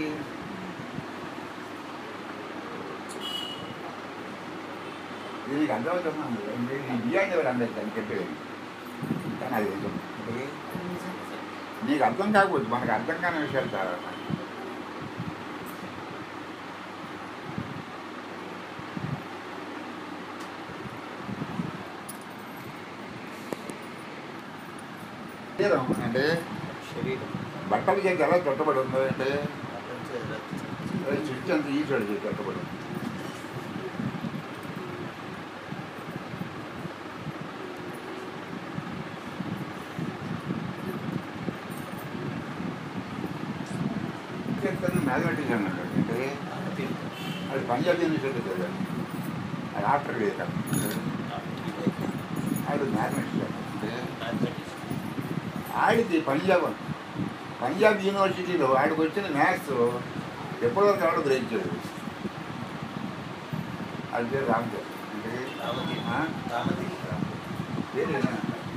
ఇది నీకు అర్థమవుతుందా నీ బియాండ్ ఎవరు అందరికి అని చెప్పేది కానీ అది నిజం. అంటే నీకు అర్థం కాకపోవచ్చు మనకు అర్థం కాని విషయాలు చాలా ఉన్నాయి. శరీరం అంటే శరీరం బట్టలు చేసి ఎలా చుట్టబడి ఉందో అంటే అది చుట్టూ అంత ఈసాడు చేసి చుట్టబడి ఉంది చెప్తాను మ్యాథమెటిక్స్ అన్నాడు అంటే అది పంజాబ్ యూనివర్సిటీ చదివాడు అది ఆఫ్టర్ వేక అది మ్యాథమెటిక్స్ అంటే ఆడిది పంజాబ్ పంజాబ్ యూనివర్సిటీలో ఆడికి వచ్చిన మ్యాథ్స్ ఎప్పటివరకు ఆవిడ గ్రహించాడు అది పేరు రామదేవ్ అంటే ఆ? పేరు ఏనా?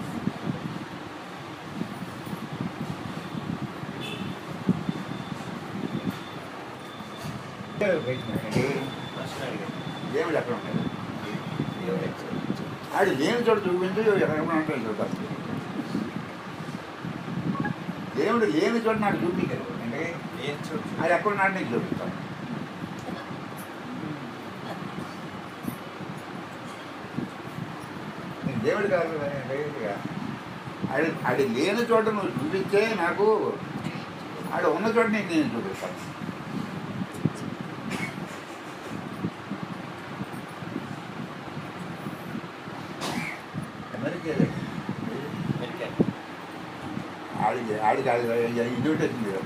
అంటే దేవుడు ఎక్కడ ఉంటాడు ఆడు లేని చోట చూపించి ఎక్కడ ఉంటాడు చూద్దాం దేవుడు లేని చోట నాకు చూపించాడు అంటే అది ఎక్కడ నాటి నీకు చూపిస్తాను దేవుడు కాదు లేదుగా ఆడి ఆడి లేని చోట నువ్వు చూపిస్తే నాకు ఆడ ఉన్న చోట నీకు నేను చూపిస్తాను అమెరికా ఆడికి ఆడికి ఆడి ఇన్విటేషన్ లేదు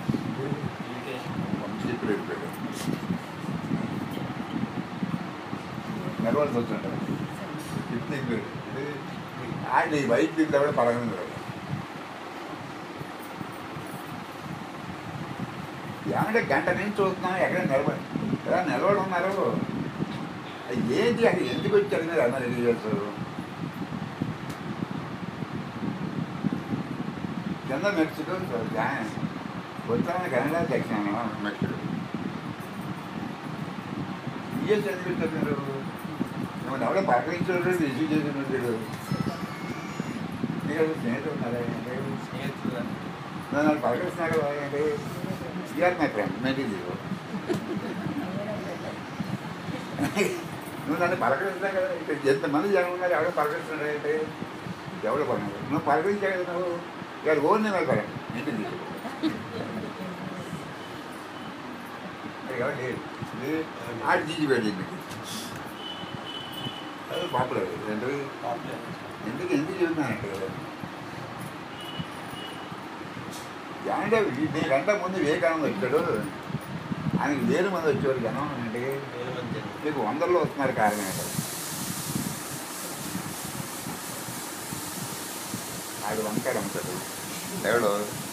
పంపించి వెళ్ళిపోయాడు నెలవాల్సి వచ్చింటారు ఫిఫ్టీన్ ఆడి వైట్ తింటే కూడా పడగని రాదు ఏమంటే గంట నుంచి చూస్తున్నాం ఎక్కడ నిలబడి ఎలా నిలబడి ఉన్నారు అది ఏంటి అక్కడ ఎందుకు వచ్చారు మీరు అన్న రెడీ చేస్తారు కింద మెక్సికో ఉత్తరాన కెనడా దక్షిణ మెక్సికో యుఎస్ ఎందుకు వచ్చారు మీరు మిమ్మల్ని ఎవడో పలకరించాడు రిసీవ్ చేసి ఉంటాడు మీకు స్నేహితులు ఉన్నారా నన్ను పలకరిస్తున్నారు కదా అంటే year my friend maybe zero నువ్వు నన్ను పలకరిస్తున్నావు కదా ఇక్కడ ఎంతమంది జనం ఉన్నారు ఎవడో పలకరిస్తున్నాడు అంటే ఎవడో పలకరు నువ్వు పలకరించా కదా నువ్వు ఇవాళ ఓన్ నేను పలక ఇంటికి తీసుకో ఎవరు లేరు లేదు. ఆడు తీసి పెట్టింది అది పాపులర్ ఎందుకు ఎందుకు ఎందుకు చెబుతున్నానంటే అంటే నీకంటే ముందు వివేకానంద వచ్చాడు ఆయనకి వేరు మంది వచ్చేవారు జనం అంటే మీకు వందల్లో వస్తున్నారు కారణం ఏంటో ఆడు వంకాయ అమ్ముతాడు ఎవడు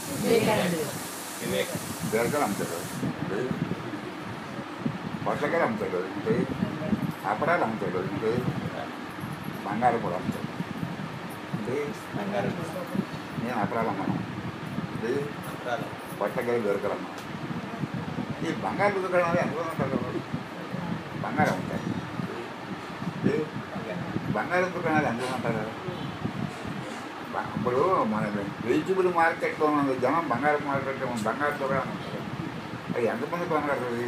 బీరకాయలు అమ్ముతాడు అంటే పొట్లకాయలు అమ్ముతాడు అంటే అప్పడాలు అమ్ముతాడు అంటే బంగారం కూడా అమ్ముతాడు అంటే నేను అప్పడాలు అమ్మాను అంటే పొట్లకాయలు బీరకాయలు అమ్మాను ఈ బంగారు దుకాణం అనేది ఎంత ఉంటారు బంగారం ఉంటాయి అంటే బంగారం దుకాణాలు ఎంత ఉంటారు బ- ఇప్పుడు మన వెజిటబుల్ మార్కెట్లో ఉన్న జనం బంగారం మార్కెట్ బంగారు దుకాణం ఉంటుంది అది ఎంతమంది బంగారు అది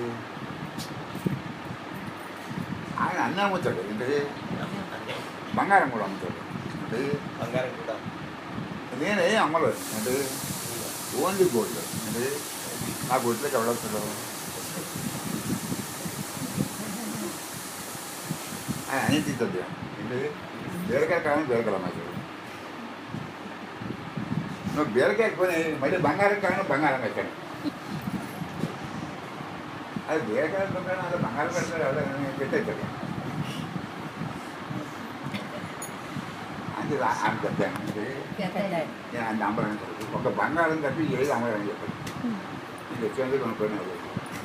ఆయన అన్నీ అమ్ముతాడు ఏంటది బంగారం కూడా అమ్ముతాడు అంటే బంగారం కూడా నేనే అమ్మలేదు అంటే ఓన్లీ గోల్డ్ అంటే నా గొడ్లకి ఎవడొస్తాడు ఆయన అన్నీ తీస్తుంది ఏంటి బీరకాయ కావాలి బీరకాయలు అమ్మాయి నువ్వు బీరకాయ కొని మళ్ళీ బంగారం కావాలి బంగారం కట్టాను అది బీరకాయ దుకాణం అది బంగారం పెడతాడు ఎవరైనా పెట్టేస్తాడు అంటే అని చెప్తాను అంటే నేను ఆయన అమ్మరని చెప్పి ఒక బంగారం తప్పి ఏది అమ్మరని చెప్పాడు నేను వచ్చేందుకు కొనుక్కొని వెళ్ళాను.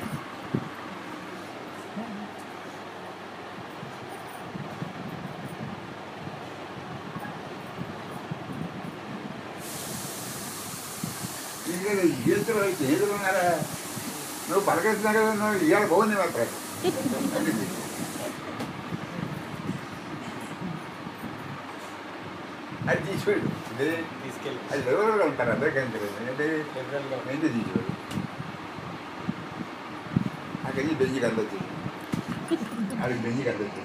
ఇంకా ఈతలు స్నేహితులు ఉన్నారా నువ్వు పలకరిస్తున్నా కదా నువ్వు ఇవాళ బాగుంది మరి అది తీసిపోయాడు అంటే తీసుకెళ్ళి అది ఎవరెవరు ఉంటారు అందరికీ అంటే అంటే లిబరల్గా మెంది తీసిపోయాడు అక్కడికి బెంజి కళ్ళు వచ్చింది అక్కడికి బెంజి కళ్ళు వచ్చింది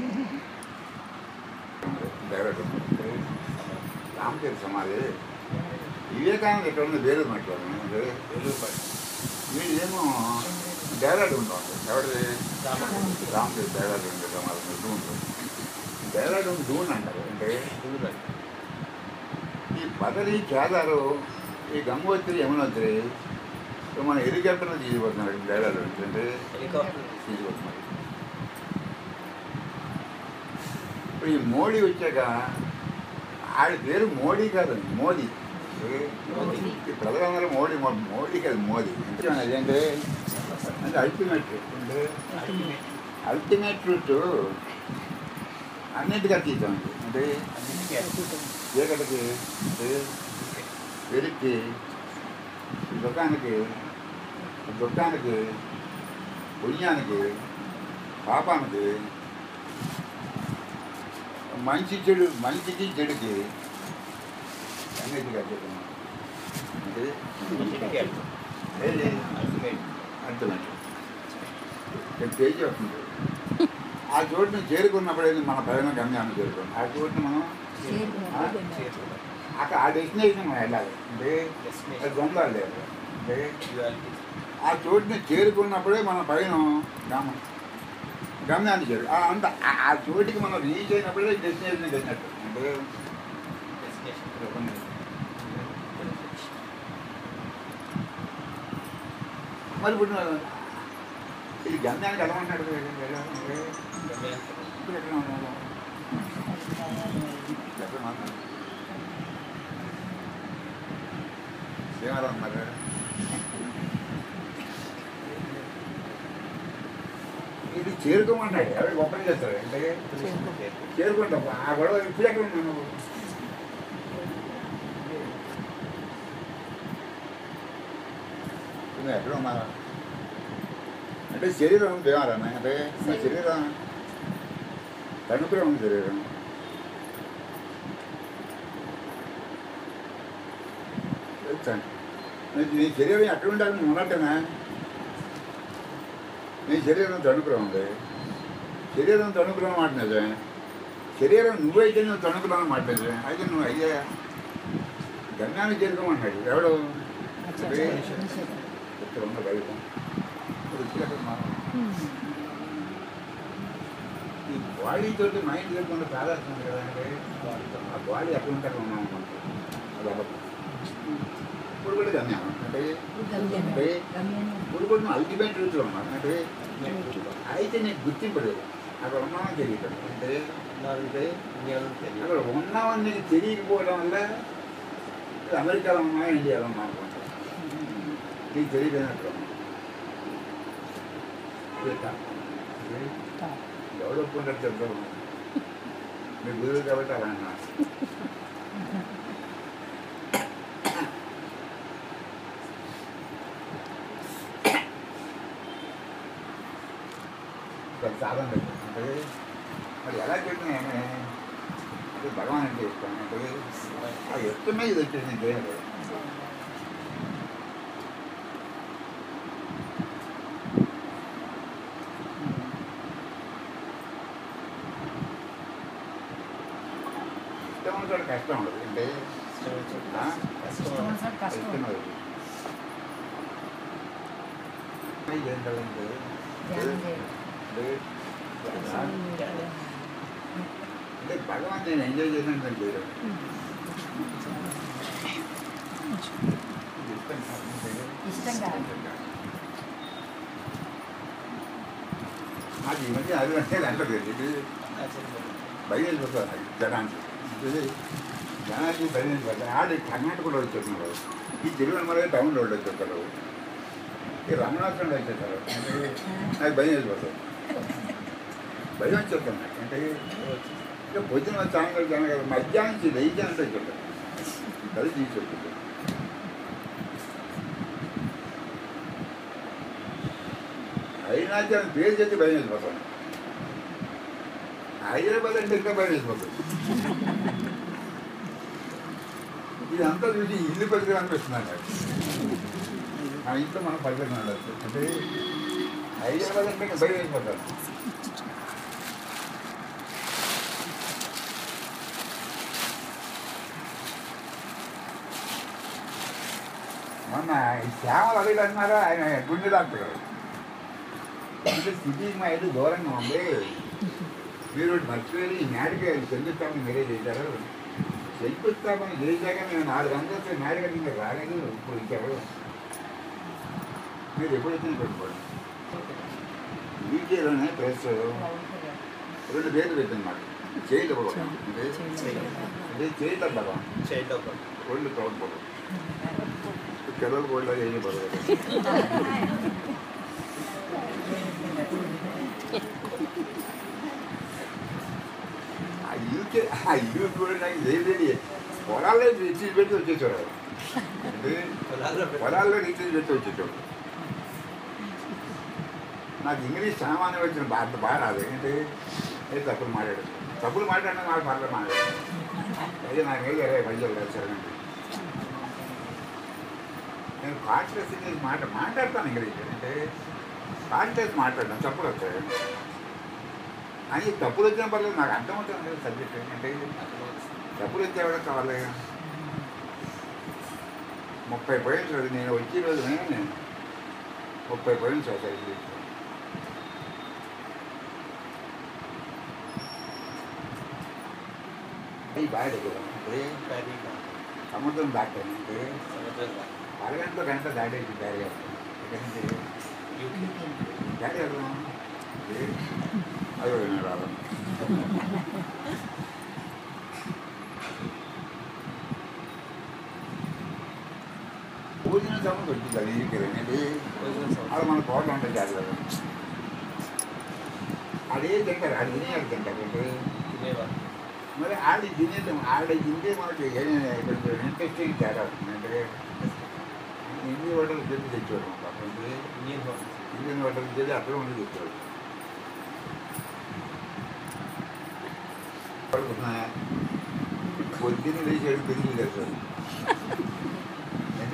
డైరెక్ట్ రామచంద్ర సమాధి వివేకానంద ఎక్కడ ఉంది వేరే మాట్లాడు వీళ్ళేమో డైలాగ్ ఉంటాం ఎవరిది రామచంద్ర డైలాగ్ ఉంది సమాధి డూన్ డైలాగ్ ఉంది డూన్ అంటారు అంటే దూరం ఈ బదరి కేదారు ఈ గంగోత్రి యమునోత్రి సో మన హెలికాప్టర్లో తీసుకుపోతున్నారు డైలాగ్ అంటే హెలికాప్టర్ తీసుకొస్తున్నారు ఇప్పుడు ఈ మోడీ వచ్చాక ఆడి పేరు మోడీ కాదండి మోదీ మోదీ. ఈ ప్రధానమంత్రి మోడీ మో- మోడీ కాదు మోదీ అదేంటే అంటే అల్టిమేట్ అంటే అల్టిమేట్ అల్టిమేట్ ట్రూత్ అన్నిటికీ అతీతం అంటే అన్నిటికీ చీకటికి అంటే వెలికి దుఃఖానికి దుఃఖానికి పుణ్యానికి పాపానికి మంచి చెడు మంచికి చెడుకి అన్నిటికీ అతీతం అంటే అన్నిటికీ అల్టిమేట్ ఏది అల్టిమేట్ అర్థమైంది ఇక్కడ పేజీ వస్తుంది ఆ చోటుని చేరుకున్నప్పుడే మన ప్రయాణ గమ్యాన్ని చేరుకున్నాం ఆ చోటుని మనం ఆ? అక్కడ ఆ డెస్టినేషన్ మనం వెళ్ళాలి అంటే అది దొంగలు లేదు అంటే ఆ చోటుని చేరుకున్నప్పుడే మన పైన గమ గమ్యాన్ని చేరు ఆ అంత ఆ- ఆ చోటికి మనం రీచ్ అయినప్పుడే డెస్టినేషన్ వెళ్ళినట్టు అంటే మరి ఇప్పుడు ఇది గమ్యానికి ఎలా ఉంటాడు ఇప్పుడు ఎక్కడ ఉన్నాడు ఎక్కడ ఉన్నాడు ఏమరా ఉన్నారు ఇది చేరుకోమన్నాడు ఎవరు గొప్పని చేస్తాడు అంటే చేరుకుంటాం ఆ గొడవ ఇప్పుడు ఎక్కడ ఉన్నావు నువ్వు నువ్వు ఎక్కడ ఉన్నావా అంటే శరీరం దేవాలన్నా అంటే నా శరీరం తణుకులో శరీరం తెలుసండి. నీ- నీ శరీరం ఎక్కడ ఉండాలి నువ్వు ఉన్నట్టేనా నీ శరీరం తణుకులో ఉంది శరీరం తణుకులో మాట నిజమే శరీరం నువ్వైతే నువ్వు తణుకులో మాట నిజమే అయితే నువ్వు అయ్యా గమ్యాన్ని చేరుకోమన్నాడు ఎవడు అంటే ఇక్కడ ఉన్న బయట ఇప్పుడు ఇక్కడ ఎక్కడ మనం ఈ బాడీ తోటి మైండ్ లేకుండా ప్రాధాన్యత కదా అంటే ఆ బాడీ ఎక్కడ ఉంటే అక్కడ ఉన్నాం అనుకుంటాం. అది అబద్ధం ఇప్పుడు కూడా గమ్యం అంటే అంటే ఇప్పుడు కూడా నువ్వు అల్టిమేట్ రూట్లో ఉన్నాను అంటే అయితే నీకు గుర్తింపు లేదు అక్కడ ఉన్నామని తెలియదు అంటే అక్కడ ఉన్నామని నీకు తెలియకపోవడం వల్ల ఇది అమెరికాలో ఉన్నా ఇండియాలో ఉన్నా అనుకుంటా నీకు తెలియలేనట్లు ఉన్నావు. ఇది కా- ఇది ఎవడు ఒప్పుకుంటారు చెప్తారు మీ గురువు కాబట్టి అలా అన్నా ఇక్కడ సాధన లేదు. అంటే మరి ఎలా చెప్పినా ఏమే అంటే భగవాన్ అంటే ఇష్టం అంటే ఆ ఎత్తు మీద ఇది వచ్చేసి దేని ఇష్టం ఉంటాడు కష్టం ఉండదు అంటే ఆ? ఇష్టం ఉండదు ఇది ఏంటంటే అంటే అంటే భగవాన్ నేను ఎంజాయ్ చేసినట్టు నేను చేయడం ఇది ఇష్టం కాదు. ఇష్టం కాదు. నాకు ఈ మధ్య అది అంటే అంటది ఇది బయట వెళ్ళిపోతాను జనానికి ఇది జనానికి బయట వెళ్ళిపోతాను ఆడ కర్ణాటకలో వచ్చేస్తున్నారు ఈ తిరువనమలై టౌన్లో వచ్చేస్తారు ఈ రంగనాథంలో వచ్చేస్తారు అంటే నాకు భయం వెళ్ళిపోతుంది భయం వచ్చేస్తాను నాకు అంటే ఇక పొద్దున సాయంత్రం జనం కదా మధ్యాహ్నం నుంచి వెయ్యి అంటే వచ్చేస్తారు కలిసి తీసుకొచ్చింది అయినా జనం పేరు చేసి భయం వెళ్ళిపోతాను హైదరాబాద్ అంటే ఇంకా భయం వేసిపోతుంది ఇదంతా చూసి ఇల్లు పరిస్థితి అనిపిస్తున్నాను నాకు. ఆ ఇంట్లో మనం పరిస్థితి ఉండొచ్చు అంటే హైదరాబాద్ అంటే ఇంకా భయం వేసిపోతాను మొన్న ఈ శ్యామలు అడిగి అన్నారా ఆయన గుండె డాక్టర్ గారు అంటే సిటీకి మా ఇల్లు దూరంగా ఉంది మీరు మర్చిపోయి ఈ మేడకి శంకుస్థాపన మీరే చేశారు శంకుస్థాపన చేశాక నేను నాలుగు వందలు మేడ కట్టిన రాలేదు ఇప్పుడు ఇంకెవరు మీరు ఎప్పుడు వచ్చిన పెట్టుకోండి వీకేలోనే ప్రెస్ రెండు పేర్లు పెట్టింది మాకు చేయలు కూడా అంటే అదే చేయలు అంటారా ఒళ్ళు తోడుకోడు పిల్లలు కూడా చేయబడదు ఆ యూకే ఆ యూకే కూడా నాకు చేయలేదు పొలాల్లో రిసీవ్ పెట్టి వచ్చేసాడు అంటే పొలాల్లో రిసీవ్ పెట్టి వచ్చేసాడు నాకు ఇంగ్లీష్ సామాన్యం వచ్చిన బాధ బాగా రాదు ఏంటంటే ఏ తప్పులు మాట్లాడు తప్పులు మాట్లాడినా నాకు పర్లేదు మాట్లాడు అయితే నాకు ఏదో అరే పైసలు లేదు సరే నేను కాన్షియస్ ఇంగ్లీష్ మాట మాట్లాడతాను ఇంగ్లీష్ అంటే కాన్షియస్ మాట్లాడతాను తప్పులు వచ్చాయి అని తప్పులు వచ్చిన పర్లేదు నాకు అర్థమవుతుంది లేదు సబ్జెక్ట్ అంటే తప్పులు వచ్చేవాడు కావాలి ముప్పై పాయింట్స్ అది నేను వచ్చే రోజు నేను ముప్పై పాయింట్స్ వస్తాయి ఇంగ్లీష్లో అవి బాగా దగ్గర అంటే సముద్రం దాటాను అంటే అరగంటలో గంట దాటేసి దారి ఎందుకంటే దారి వెళ్దాం అయ్యో నేను రాదు భోజన సమయం వచ్చింది అది కదండి అది మన కోటలు ఉంటాయి జాగ్రత్త అదే తింటారు అది తినేయాలి తింటారు అంటే మరి ఆడి తినేది ఆడ తింటే మనకి కొంచెం ఇంట్రెస్టింగ్ తేడా వస్తుంది అంటే హిందీ హోటల్ చెప్పి తెచ్చేవాడు పాపం ఇండియన్ హోటల్ చేసి అక్కడ ఉండి తెచ్చేవాడు పడుకున్నా పొద్దున్న లేచాడు పెరిగి తెచ్చాడు అంటే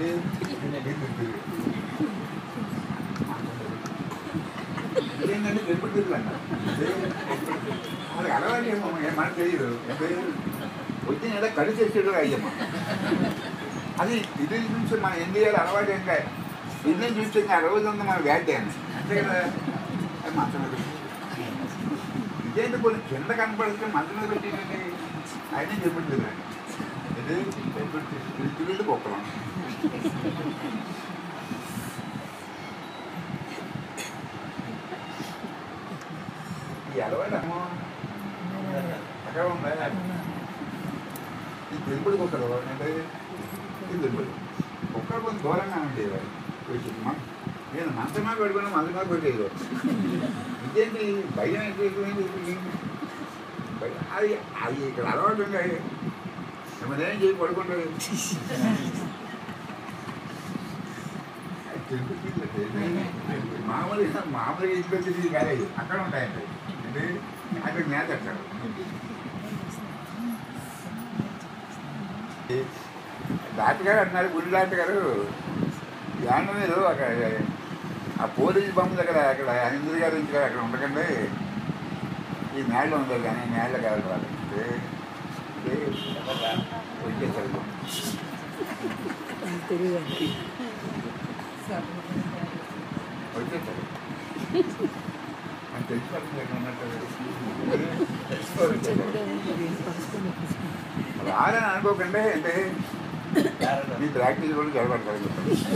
ఏంటంటే ఎప్పుడు తిరుగులన్నా అది అలవాటు ఏమో మనకు తెలియదు వచ్చి నెల కలిసి వచ్చేడు అయ్యమ్మ అది ఇది చూసి మన ఇండియాలో అలవాటు ఏంటంటే ఇల్లు చూస్తే ఇంకా రోజు ఉంది మన వ్యాధ్యాన్ని అంతే కదా అది మంచం మీద పెట్టి. ఇదేంటి కొన్ని కింద కనపడితే మంచం మీద పెట్టిందండి ఆయన చెప్పట్లేదు ఇది తిరిగి గొప్పలం ఈ అలవాటు అమ్మో అక్కడ ఉందా ఈ పెంపుడు కుక్కలు అంటే ఇది పెంపుడు కుక్కలు కొంచెం దూరంగా ఉండేది వచ్చి మ- నేను మంచమా పెట్టుకున్నా మంచమా పెట్టేది ఇదేంటి భయం ఎక్కువైంది భయం- అది అది ఇక్కడ అలవాటు ఉంటాయి మరి ఏం చేసి పడుకుంటుంది మామూలుగా మామూలుగా ఇంట్లో తిరిగి కాదు అవి. అక్కడ ఉంటాయండి అంటే అక్కడ మేత అక్కడ డాక్టర్ గారు అన్నారు గుడి డాక్టర్ గారు యాన మీరు అక్కడ ఆ పోలీస్ బొమ్మ దగ్గర అక్కడ ఇంద్ర గారు ఇంటి గారు అక్కడ ఉండకండి ఈ మేళ్ళ ఉంది కానీ మేళ్ళ కాదు వాళ్ళు అంటే వచ్చేసరికి తెలియదు వచ్చేసరికి అని తెలిసిపోతుంది ఎక్కడ ఉన్నట్టు రాదని అనుకోకండి అంటే మీ ప్రాక్టీస్ కూడా జరగబడతారు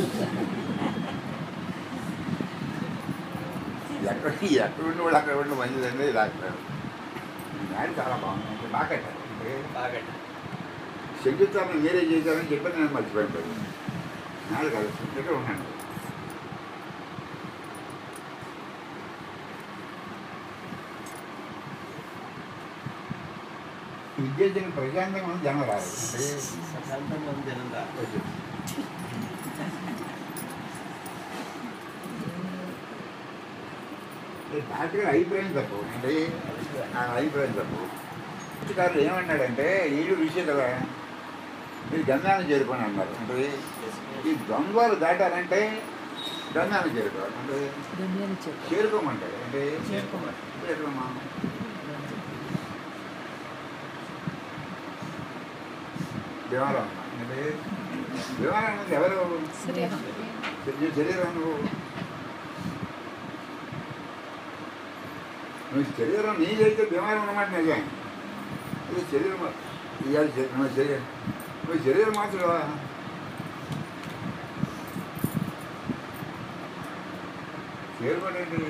ఎక్కడ ఎక్కడ ఉండి కూడా అక్కడ ఉండి మంచిదండి డాక్టర్ మ్యాడ్ చాలా బాగుంది బాగా కట్టారు అంటే శంకుస్థాపన మీరే చేశారని చెప్పి నేను మర్చిపోయాను మ్యాడ్ కాదు ఇక్కడ ఉన్నాను విద్యార్థిని ప్రశాంతంగా ఉన్న జనం రాదు అంటే డాక్టర్ అభిప్రాయం తప్పు అంటే నా అభిప్రాయం తప్పు గారు ఏమన్నాడంటే వీళ్ళు విషయం కదా మీరు గంగాన్ని చేరుకొని అన్నారు అంటే ఈ ద్వంద్వాలు దాటారంటే గంగాన్ని చేరుకోవాలి అంటే దునియాని చెప్పు చేరుకోమంటారు అంటే చేరుకోమా దేవాలయం అంటే దేవాలయం అనేది ఎవరు సరే నీ శరీరం నువ్వు నువ్వు శరీరం నీదైతే బీమారం ఉన్నమాట నిజం ఇది శరీరం ఇవాళ శరీ- నువ్వు శరీరం నువ్వు శరీరం మాత్రం చేరుకోండి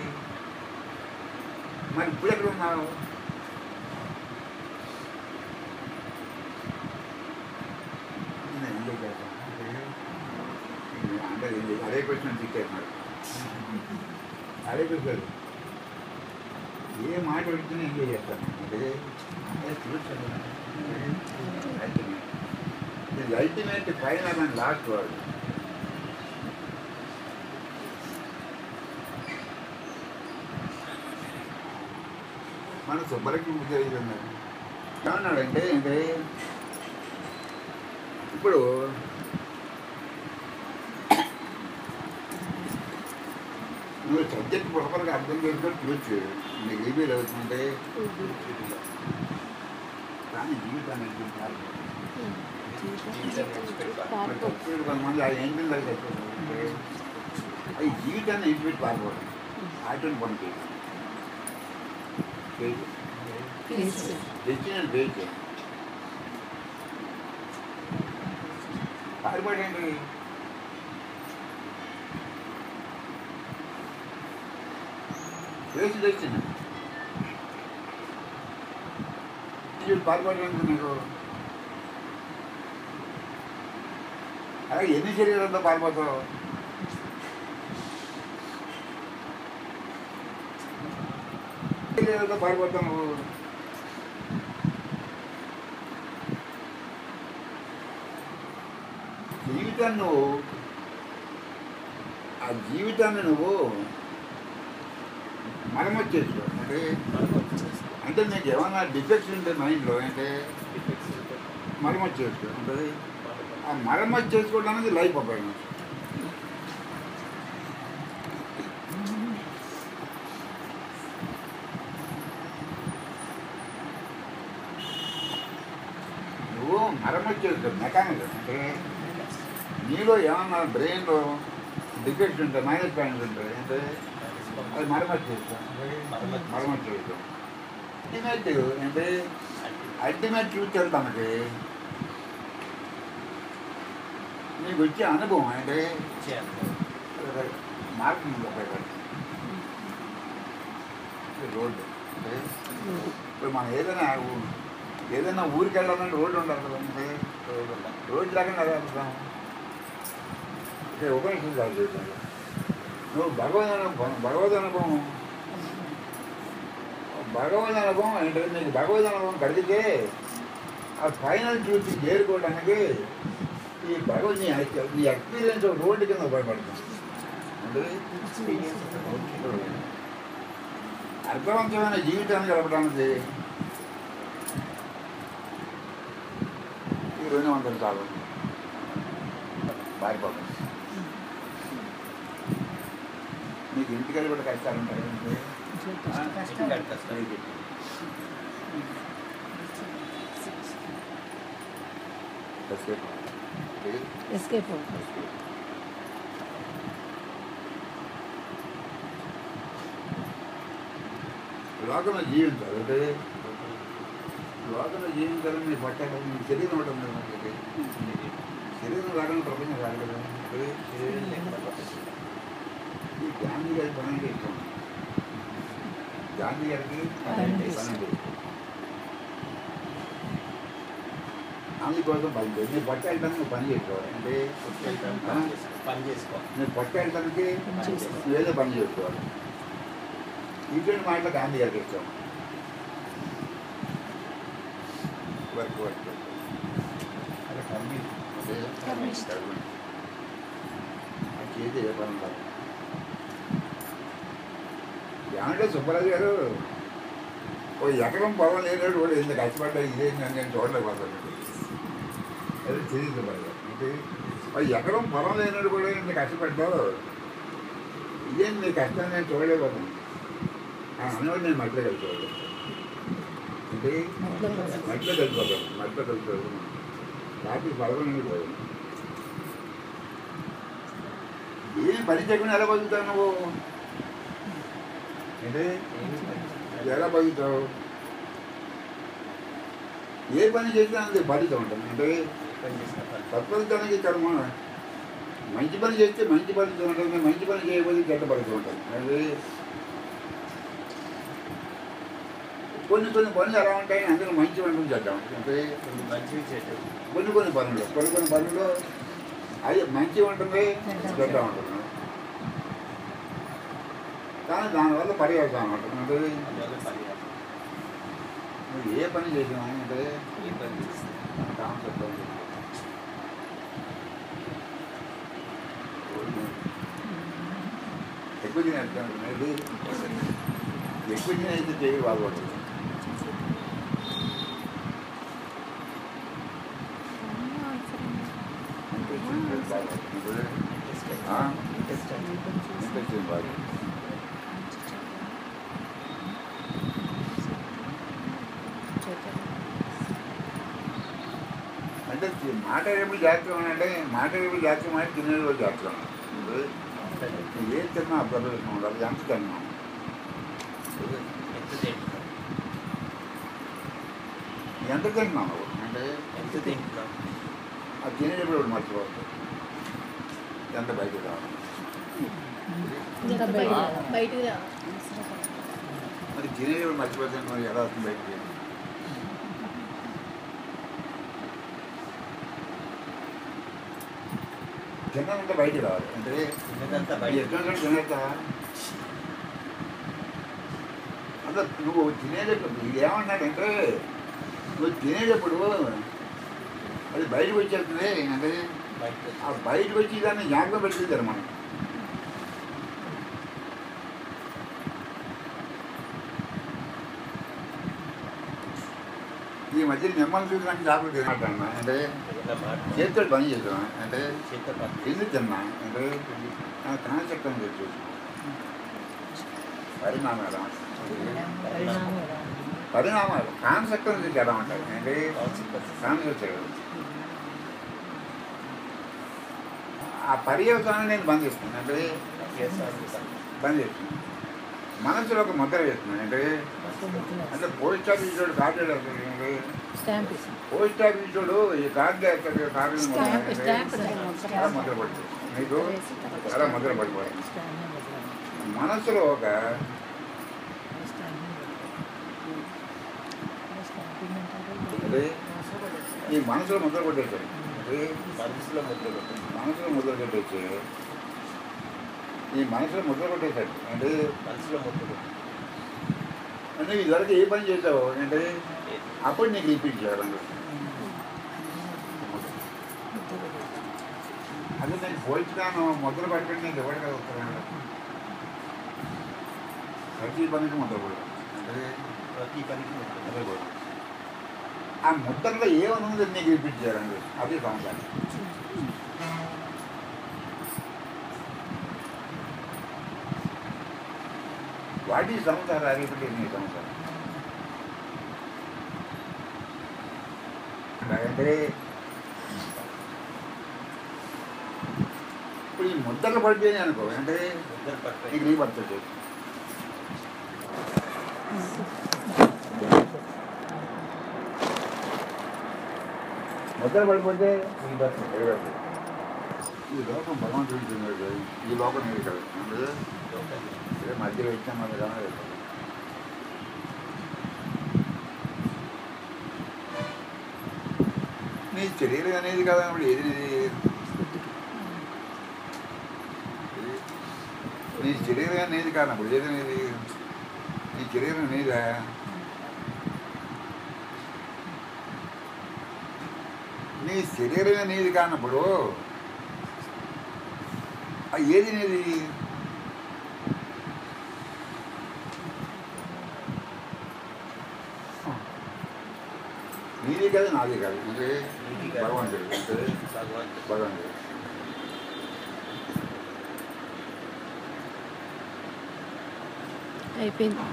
మరి ఇప్పుడు ఎక్కడ ఉన్నావు నేను ఎంజాయ్ చేస్తాను అంటే ఇది అదే క్వశ్చన్ తిట్టేస్తున్నారు అదే క్వశ్చన్ ఏ మాట పెడితేనే ఎంజాయ్ చేస్తాను అంటే ఇది ultimate final and last word మన సుబ్బలకి ఉద్యోగం ఏమన్నాడంటే అంటే ఇప్పుడు నువ్వు సబ్జెక్ట్ ప్రాపర్గా అర్థం చేసుకొని చూడొచ్చు నీకు ఏబీలు అవుతుందంటే కానీ జీవితాన్ని ఎందుకు పాల్గొనరు? మరి చచ్చిపోయాడు కొంతమంది ఆ ఏంటి దాకా చచ్చిపోతారు అవి జీవితాన్ని ఇంటిపెట్టి పాల్గొనరు ఆటోని పని చేయాలి తెచ్చి నేను వెయిట్ చేయాలి పారిపడండి వేసి తెచ్చింది పారిపడడానికి నీకు అలాగే ఎన్ని శరీరాలతో పారిపోతావు శరీరాలతో పారిపోతావు నువ్వు జీవితాన్ని నువ్వు ఆ జీవితాన్ని నువ్వు మరమ్మతు చేసుకో అంటే అంటే నీకు ఏమన్నా డిఫెక్ట్స్ ఉంటే మైండ్లో అంటే మరమ్మతు చేసుకో అంటే ఆ మరమ్మతు చేసుకోవడానికి లైఫ్ ఉపయోగం నువ్వు మరమ్మతు చేసుకో మెకానిక్ అంటే నీలో ఏమన్నా బ్రెయిన్లో డిఫెక్ట్స్ ఉంటాయి మైనస్ పాయింట్స్ ఉంటాయి అంటే అది మరమ్మతు చేస్తాం మరమ్మతు చేస్తాం అల్టిమేట్ అంటే అల్టిమేట్ ఫ్యూచర్ తనకి నీకు వచ్చే అనుభవం అంటే మార్కింగ్ ఉపయోగపడుతుంది రోడ్డు అంటే ఇప్పుడు మనం ఏదైనా ఊ- ఏదైనా ఊరికి వెళ్ళాలంటే రోడ్డు ఉండాలి కదా అంటే రోడ్డు లేకుండా ఎలా వెళ్తాం అంటే ఉపనిషత్తు కాదు చూడాలి. నువ్వు భగవద్ అనుభవం భగవద్ అనుభవం భగవద్ అనుభవం అంటే నీకు భగవద్ అనుభవం కలిగితే ఆ ఫైనల్ ట్రూత్ చేరుకోవడానికి ఈ భగవద్ నీ ఎక్స్- నీ ఎక్స్పీరియన్స్ రోడ్డు కింద ఉపయోగపడుతుంది అంటే అర్థవంతమైన జీవితాన్ని గడపడానికి ఈ రెండు వందలు చాలు పారిపోతుంది మీకు ఇంటికి కూడా కష్టాలు ఉంటాయి అంటే కాసేపు. ఎస్కేప్ లోకంలో జీవించాలి అంటే లోకంలో జీవించాలని మీకు పట్టాలి మీ శరీరం ఉండడం లేదు మనకి. శరీరం రాకుండా ప్రపంచం రాదు కదా అంటే ఈ గాంధీ గారి పని అంటే ఇష్టం గాంధీ గారికి పని అంటే ఇష్టం. అందుకోసం పని చేయాలి నీ పట్ట వెళ్ళడానికి నువ్వు పని చేసుకోవాలి అంటే పని చేసుకో నేను పట్ట వెళ్ళడానికి పని చేసుకోవాలి. నువ్వు ఏదో పని చేసుకోవాలి ఇటువంటి మాటలు గాంధీ గారికి ఇష్టం వర్క్ వర్క్ అదే కర్మి అదే కర్మిష్ట. కర్మ. ఆ చేతి ఏ పని కాదు ఏమంటే సుబ్బరాజు గారు ఓ ఎకరం పొలం లేనాడు కూడా ఎంత కష్టపడ్డా ఇదేంటి అని నేను చూడలేకపోతాను అదే తెలియదు సుబ్బరాజు గారు అంటే ఓ ఎకరం పొలం లేనాడు కూడా ఎంత కష్టపడ్డావు ఇదేంటి నీ కష్టాన్ని నేను చూడలేకపోతాను ఆ అన్నవాడు నేను మట్టిలో కలిసిపోతాను అంటే మట్టిలో కలిసిపోతాను. మట్టిలో కలిసిపోతాను మట్టిలో కలిసిపోతాను రాత్రి పదకొండు పోయాను ఏం పని చేయకుండా ఎలా బతుకుతావు నువ్వు అంటే ఎలా బతుకుతావు ఏ పని చేసినా అంతే ఫలితం ఉంటుంది అంటే పని చేసిన పని తత్ఫలితానికి కర్మ మంచి పని చేస్తే మంచి ఫలితం ఉంటుంది మంచి పని చేయకపోతే చెడ్డ ఫలితం ఉంటుంది అంటే కొన్ని కొన్ని పనులు ఎలా ఉంటాయి అందులో మంచి వంటలు చేద్దాం అంటే కొన్ని మంచివి చేయటం కొన్ని కొన్ని పనులు కొన్ని కొన్ని పనులు అది మంచి ఉంటుంది చెడ్డ ఉంటుంది కానీ దానివల్ల పర్యవసానం ఉంటుంది అంటే అందువల్ల పని నువ్వు ఏ పని చేసినా అంటే ఏ పని చేస్తే కాన్సెప్ట్ ఉంది. ఎక్కువ తినేస్తాను ఇది ఎక్కువ తినేస్తే చేయి బాగుపడుతుంది ఇంట్రెస్ట్ బాగుపడుతుంది ఆ? ఇంట్రెస్ట్ బాగుంది ఈ మాట్లాడేప్పుడు జాగ్రత్తగా ఉండండి మాట్లాడేప్పుడు జాగ్రత్తగా మాట తినేప్పుడు జాగ్రత్తగా ఉండండి నువ్వు ఏం తిన్నా అబ్జర్వేషన్ ఉండాలి ఎంత తిన్నావు ఎంత తింటున్నాం ఎంత తింటున్నావు నువ్వు అంటే ఎంత తింటున్నాం అది తినేటప్పుడు ఒకటి మర్చిపోతుంది ఎంత బయటకు రావాలి ఇంకా బయట బయటికి రా మరి తినేటప్పుడు మర్చిపోతే నువ్వు ఎలా వస్తుంది బయటికి తిన్నానంటే బయటికి రావాలి అంటే తిన్నదంతా ఈ బయట ఎక్కడ తినేస్తా అసలు నువ్వు తినేటప్పుడు ఇది ఏమంటాడంటే నువ్వు తినేటప్పుడు అది బయటకు వచ్చేస్తుంది అంటే బయట ఆ బయటకు వచ్చి దాన్ని జ్ఞాపకం పెట్టుకుంటారు మనం ఈ మధ్య మిమ్మల్ని చూసి నాకు జ్ఞాపకం తినమాట అంటే ఏదైనా మాట చేతితో పని చేద్దాం అంటే చేత పక్క ఎందుకు తిన్నా అంటే కాన్సెప్ట్ చూసి పరిణామాలు పరిణామం పరిణామాలు కాన్సెప్ట్ నుంచి ఎలా ఉంటాయి అంటే కాన్సిక్వెన్సెస్ కాన్సెప్ట్ ఆ పర్యవసానం నేను బంద్ చేస్తున్నాను అంటే బంద్ చేస్తున్నాను మనసులో ఒక ముద్ర వేస్తున్నాను అంటే అంటే పోస్ట్ ఆఫీస్ వాడు కార్డు వేస్తాడు అంటే స్టాంప్ పోస్ట్ ఆఫీస్ వాడు ఈ కార్డు వేస్తాడు కార్డు స్టాంప్ స్టాంప్ చాలా ముద్ర పడుతుంది మీకు చాలా ముద్ర పడిపోతుంది మనసులో ఒక అంటే ఈ మనసులో ముద్ర కొట్టేశాడు అంటే మనసులో ముద్ర కొట్టింది మనసులో ముద్ర కొట్టేసి ఈ మనసులో ముద్ర కొట్టేశాడు అంటే మనసులో ముద్ర కొట్టింది అంటే ఇదివరకు ఏ పని చేసావు అంటే అప్పుడు నీకు రిపీట్ చేయాలి అదే నేను పోల్చుతాను ముద్ర పట్టుకుని నేను ఎవరిగా వస్తున్నాను ప్రతి పనికి ముద్ర కూడా అంటే ప్రతి పనికి ముద్ర అదే కూడా ఆ ముద్రలో ఏమనుంది నీకు రిపీట్ చేయాలండి అది సంవత్సరం వాటి సంవత్సరం అరిపి నీ సంవత్సరం అంటే ఇప్పుడు ఈ ముద్రలు పడిపోయినాయి అనుకో అంటే ముద్ర పట్టుకొని నీకు నీ పడుతుంది ముద్ర పడిపోతే ఈ బతుకు ఎగరదు. ఈ లోకం భగవంతుడి చెందినది. ఈ లోకం ఇది కాదు అంటే లోకాన్ని ఇదే మధ్యలో ఇచ్చాం మన కానీ నీ శరీరం అనేది కదా అప్పుడు ఏది నీది? నీ శరీరం అనేది కానప్పుడు ఏది నీది నీ శరీరం నీదా నీ శరీరం నీది కానప్పుడు ఆ ఏది నీది నీది కాదు నాది కాదు అంటే నీది కాదు. భగవంతుడు అంటే భగవంతుడు భగవంతుడు అయిపోయింది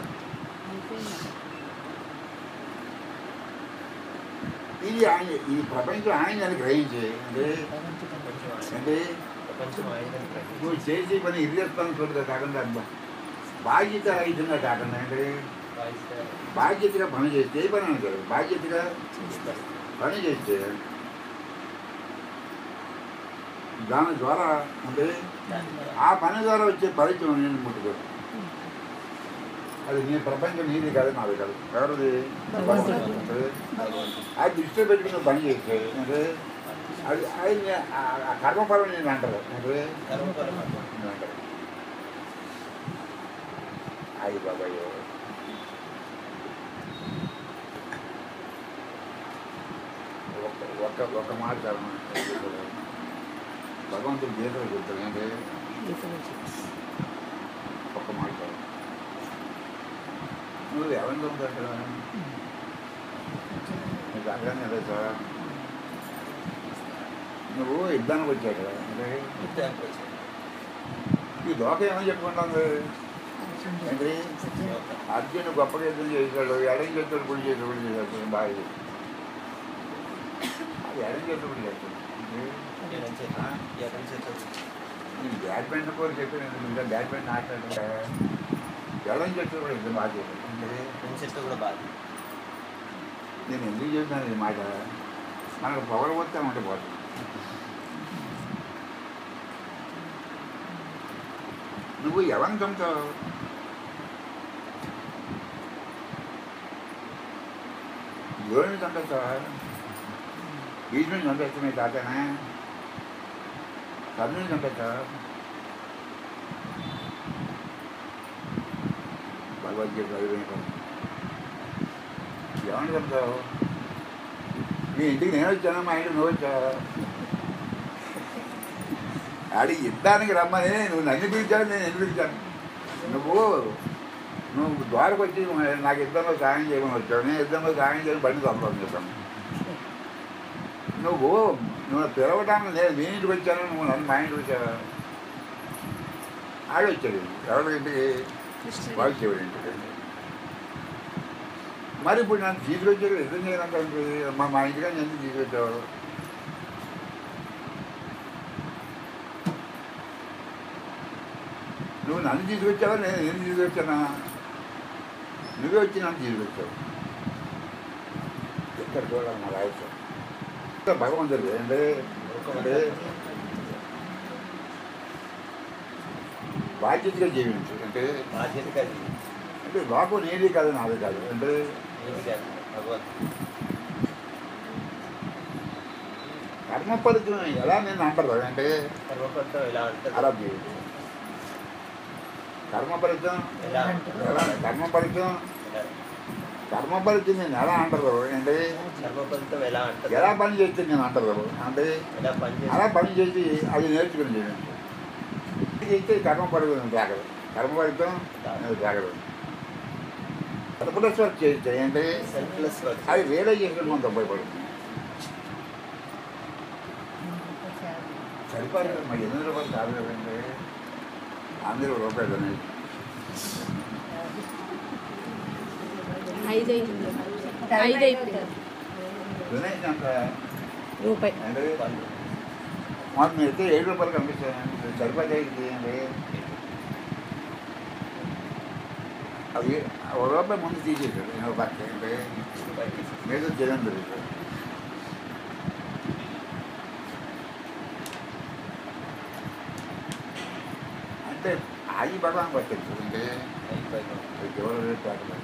ఇది ఆయన ఈ ప్రపంచం ఆయన అని గ్రహించి అంటే ప్రపంచం ఆయన అంటే ప్రపంచం ఆయన నువ్వు చేసే పని ఇర్రెస్పాన్సిబుల్గా కాకుండా బాధ్యత రహితంగా కాకుండా అంటే బాధ్యతగా పని చేస్తే ఏ పని అంటారు బాధ్యతగా పని చేస్తే దాని ద్వారా అంటే ఆ పని ద్వారా వచ్చే ఫలితం నేను ముట్టుకో అది నీ ప్రపంచం నీది కాదు నాది కాదు ఎవరిది భగవంతుడు. అంటే అది దృష్టిలో పెట్టుకుని పని చేస్తే అంటే అది అది నే- ఆ- ఆ కర్మఫలం నేను అంటారు అంటే నేను అంటారు అయ్యి బాబాయ్ ఒక్క ఒక్క ఒక్క మాట చదవమని భగవంతుడు గీతలు చెప్తాడు అంటే ఒక్క మాట చదవ నువ్వు ఎవరిని చదువుతాడు నీకు అర్థం కదా సార్ నువ్వు యుద్ధానికి వచ్చావు కదా అంటే ఈ లోకం ఏమని చెప్పుకుంటుంది ఏంటి అర్జునుడు గొప్పగా యుద్ధం చేశాడు ఎడం చేస్తాడు గుడి చేశాడు గుడి చేశాడు బాగా చేశాడు. ఎడం చేతుడు చేస్తాను ఎక్కడి నుంచి ఎక్కడి నుంచి వచ్చావు? నేను బ్యాడ్మింటన్ కూడా చెప్పాను ఇంకా బ్యాడ్మింటన్ ఆడతాడు ఎడం చేతుడు కూడా ఇది బాగా చెప్పాను ఫ్రెండ్స్ చెట్టు కూడా బాగా నేను ఎందుకు చెప్తాను ఈ మాట మనకు పొగరు పోతే ఉంటే పోతుంది నువ్వు ఎవరిని చంపుతావు ఎవరిని చంపేస్తావా భీష్ముని చంపేస్తా మీ తాతనా కర్ణుని చంపేస్తావా భగవద్గీత చదివిన ఎవరిని చంపుతావు మీ ఇంటికి నేను వచ్చాను మా ఇంటికి నువ్వు వచ్చావా ఆడి యుద్ధానికి రమ్మని నువ్వు నన్ను పిలిచావు నేను ఎందుకు పిలిచాను నువ్వు నువ్వు ద్వారకు వచ్చి నాకు యుద్ధంలో సాయం చేయమని వచ్చావు నేను యుద్ధంలో సాయం చేయడం బండి తప్పని చెప్పాను నువ్వు నువ్వు పిలవడానికి నేను మీ ఇంటికి వచ్చాను నువ్వు నన్ను మా ఇంటికి వచ్చావా ఆడి వచ్చాడు ఎవరి ఇంటికి వాళ్ళు చెవిడి ఇంటికి మరి ఇప్పుడు నన్ను తీసుకొచ్చాడు యుద్ధం చేయడానికి మా మా ఇంటికి ఎందుకు తీసుకొచ్చావు నువ్వు నన్ను తీసుకొచ్చావా నేను నేను తీసుకొచ్చానా నువ్వే వచ్చి నన్ను తీసుకొచ్చావు ఎక్కడ చూడాలి నా రాయసం భగవంతుడు అంటే అంటే బాధ్యతగా జీవించు అంటే బాధ్యత కాదు అంటే లోకం నీది కాదు నాది కాదు అంటే ఏది కాదు భగవంతుడు కర్మ ఫలితం ఎలా నేను అంటారు అంటే సర్వపంతం ఎలా ఉంటుంది అలా జీవితం కర్మ ఫలితం ఎలా ఎలా కర్మ ఫలితం ఎలా కర్మ ఫలితం నేను ఎలా అంటారు అంటే సర్వపంతం ఎలా ఉంటుంది ఎలా పని చేస్తే నేను అంటారు అంటే ఎలా పని అలా చేస్తే పని చేసి అది నేర్చుకుని చేయండి చేస్తే కర్మ ఫలితం తాగదు కర్మ ఫలితం తాగదు సర్పలస్ వర్క్ చేస్తే అంటే సెల్ఫ్లెస్ వర్క్ అది వేరే చేసుకుని మనకు ఉపయోగపడుతుంది సరిపడదు మరి ఎనిమిది రూపాయలు కాదు కదండి అందరూ రూపాయలు అనేది ఐదు అయిపోయింది ఐదు అయిపోయింది వినాయక అంత రూపాయి అంటే మాకు మీరు అయితే ఏడు రూపాయలు కనిపిస్తాయి సరిపడేది అంటే అది ఒక రూపాయి ముందు తీసేసాడు నేను పక్క అంటే మీద జగన్ దొరికాడు అంటే ఆగి భగవాన్ పట్టింది అంటే ఎవరు రేపు తాకలేదు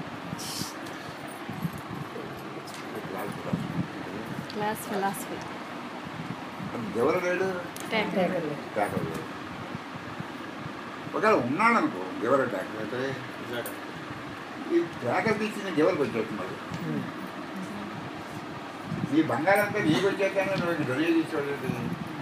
క్లాస్ ఫిలాసఫీ ఎవరు లేడు ట్యాక్టర్ ట్యాకర్ లేడు ఒకవేళ ఉన్నాడు అనుకో ఎవరు ట్యాకర్ అంటే ఈ ట్యాకర్ తీసిన ఎవరికి వచ్చేస్తున్నాడు నీ బంగారం అంతా నీకు వచ్చేస్తాను నువ్వు దొరికి తీసుకోలేదు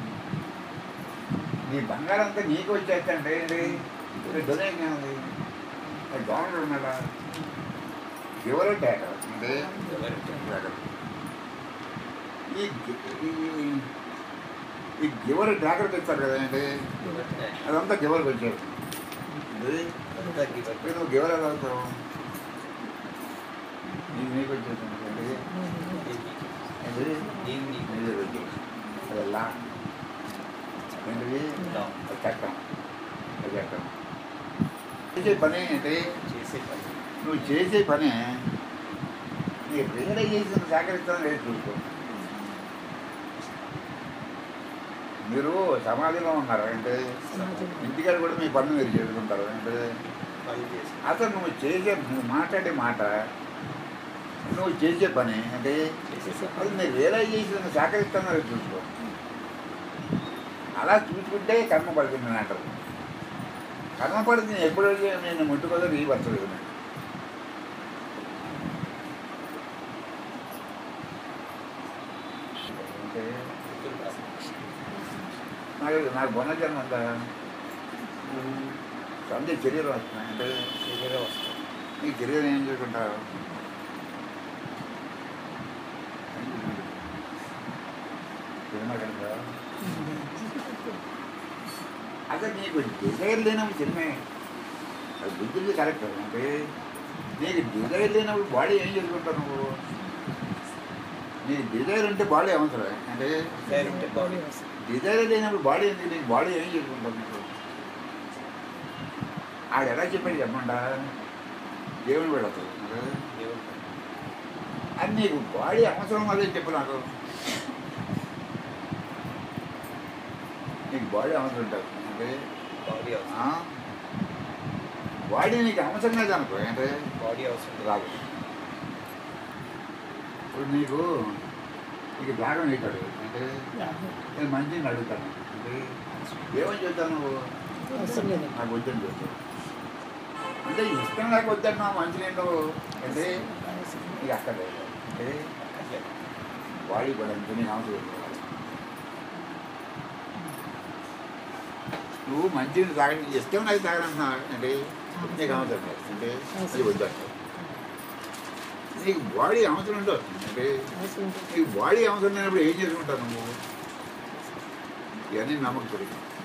నీ బంగారం అంతా నీకు వచ్చేస్తాంటే ఏంటి దొరికి ఉంది గవర్నమెంట్ ఉన్నాడా ఎవరు ట్యాకర్ అంటే ట్యాకర్ ఈ ఈ- ఈ గివర్ ట్యాకర్కి ఇస్తారు కదా అంటే అదంతా గివర్కి వచ్చేది ఇప్పుడు నువ్వు గివర్ ఎలా అవుతావు నీకు నీకు వచ్చేసింది అంటే ఏంటి? నీకు వచ్చేది అది ఎలా ఏంటిది అది చట్టం అది చట్టం చేసే పని అంటే చేసే పని నువ్వు చేసే పని నీ రియలైజేషన్ సహకరిస్తాను లేదు చూసుకో మీరు సమాధిలో ఉన్నారు అంటే ఇంటికాడ కూడా మీ పన్ను మీరు చేసుకుంటారు అంటే పని చేసి అసలు నువ్వు చేసే నువ్వు మాట్లాడే మాట నువ్వు చేసే పని అంటే చేసే అది మీరు రియలైజేషన్ సహకరిస్తున్నారు చూసుకో అలా చూసుకుంటే కర్మ పడుతుంది అంటారు కర్మ పడుతుంది ఎప్పుడు నేను ముట్టుకోదో నీ పడుతుంది అంటే నాకు నాకు బొన్న జన్మ ఉందా సందే శరీరం వస్తున్నాయి అంటే శరీరం వస్తుంది నీ శరీరం ఏం చేసుకుంటావు సినిమా కనుక అసలు నీకు డిజైర్ లేనప్పుడు సినిమా అది బుద్ధికి కరెక్ట్ అంటే నీకు డిజైర్ లేనప్పుడు బాడీ ఏం చేసుకుంటావు నువ్వు నీకు డిజైర్ ఉంటే బాడీ అవసరం అంటే Desire ఉంటే body. డిజైర్ లేనప్పుడు బాడీ ఎందుకు నీకు బాడీ ఏం చేసుకుంటాం నీకు ఆడు ఎలా చెప్పాడు చెప్పండా దేవుని పెడతాడు దేవుడు. అది నీకు బాడీ అవసరం అదే చెప్పు నాకు నీకు బాడీ అవసరం ఉంటుంది అంటే Body అవసరం. ఆ? బాడీ నీకు అవసరం లేదు అనుకో అంటే Body అవసరం. రాదు ఇప్పుడు నీకు నీకు దాగం వేయటాడు అంటే నేను మంచిని అడుగుతాను అంటే ఏమని చెప్తాను నువ్వు అవసరం లేదు నాకు వద్దని చెప్తాను అంటే ఇష్టం లేక వద్దన్నా మంచి నేను అంటే నీకు అక్కడ అంటే అక్కర్లేదు. బాడీ కూడా అంతే నీకు అవసరం లేదు. నువ్వు మంచిని తాగని ఇష్టం నాకు తాగనంటున్నా అంటే నీకు అవసరం లేదు అంటే అది వద్దంటావు నీకు బాడీ అవసరం ఉండదు అంటే అవసరం లేదు. నీకు బాడీ అవసరం లేనప్పుడు ఏం చేసుకుంటావు నువ్వు ఇవన్నీ నమ్మకం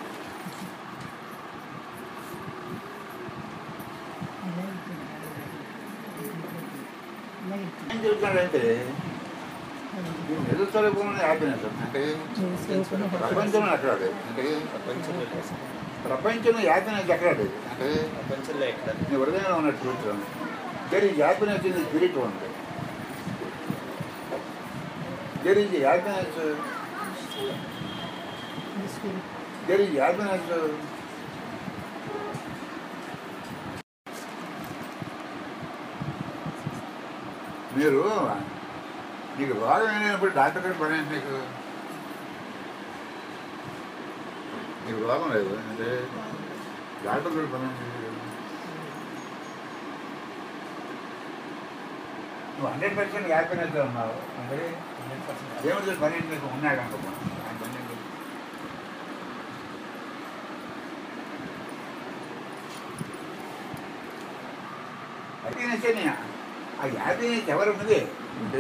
ఏం చెప్తాడంటే నువ్వు నిరుత్సాహపూర్ణ హ్యాపీనెస్ అంటే ప్రపంచంలో ఎక్కడాడు అంటే ప్రపంచంలో లేదు. ప్రపంచంలో హ్యాపీనెస్ ఎక్కడాడు అంటే ప్రపంచంలో ఎక్కడ నీ హృదయంలో ఉన్న truth there is happiness in the spirit ఉంది there is happiness there is happiness మీరు నీకు రోగం అయినప్పుడు డాక్టర్ గారు పని ఏంటి నీకు నీకు రోగం లేదు అంటే డాక్టర్ గారు పని ఏంటి నువ్వు హండ్రెడ్ పర్సెంట్ హ్యాపీనెస్ ఉన్నావు అంటే దేవుడి పని ఏంటి నీకు ఉన్నాడు అనుకో ఆయన పని ఏంటి? హ్యాపీనెస్ అని ఆ హ్యాపీనెస్ ఎవరు ఉన్నది అంటే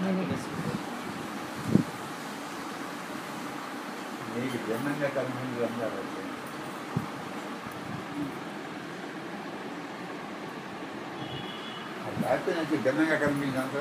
నీకు భిన్నంగా కనిపించింది అందరూ ఆ హ్యాపీనెస్ భిన్నంగా కనిపించినంత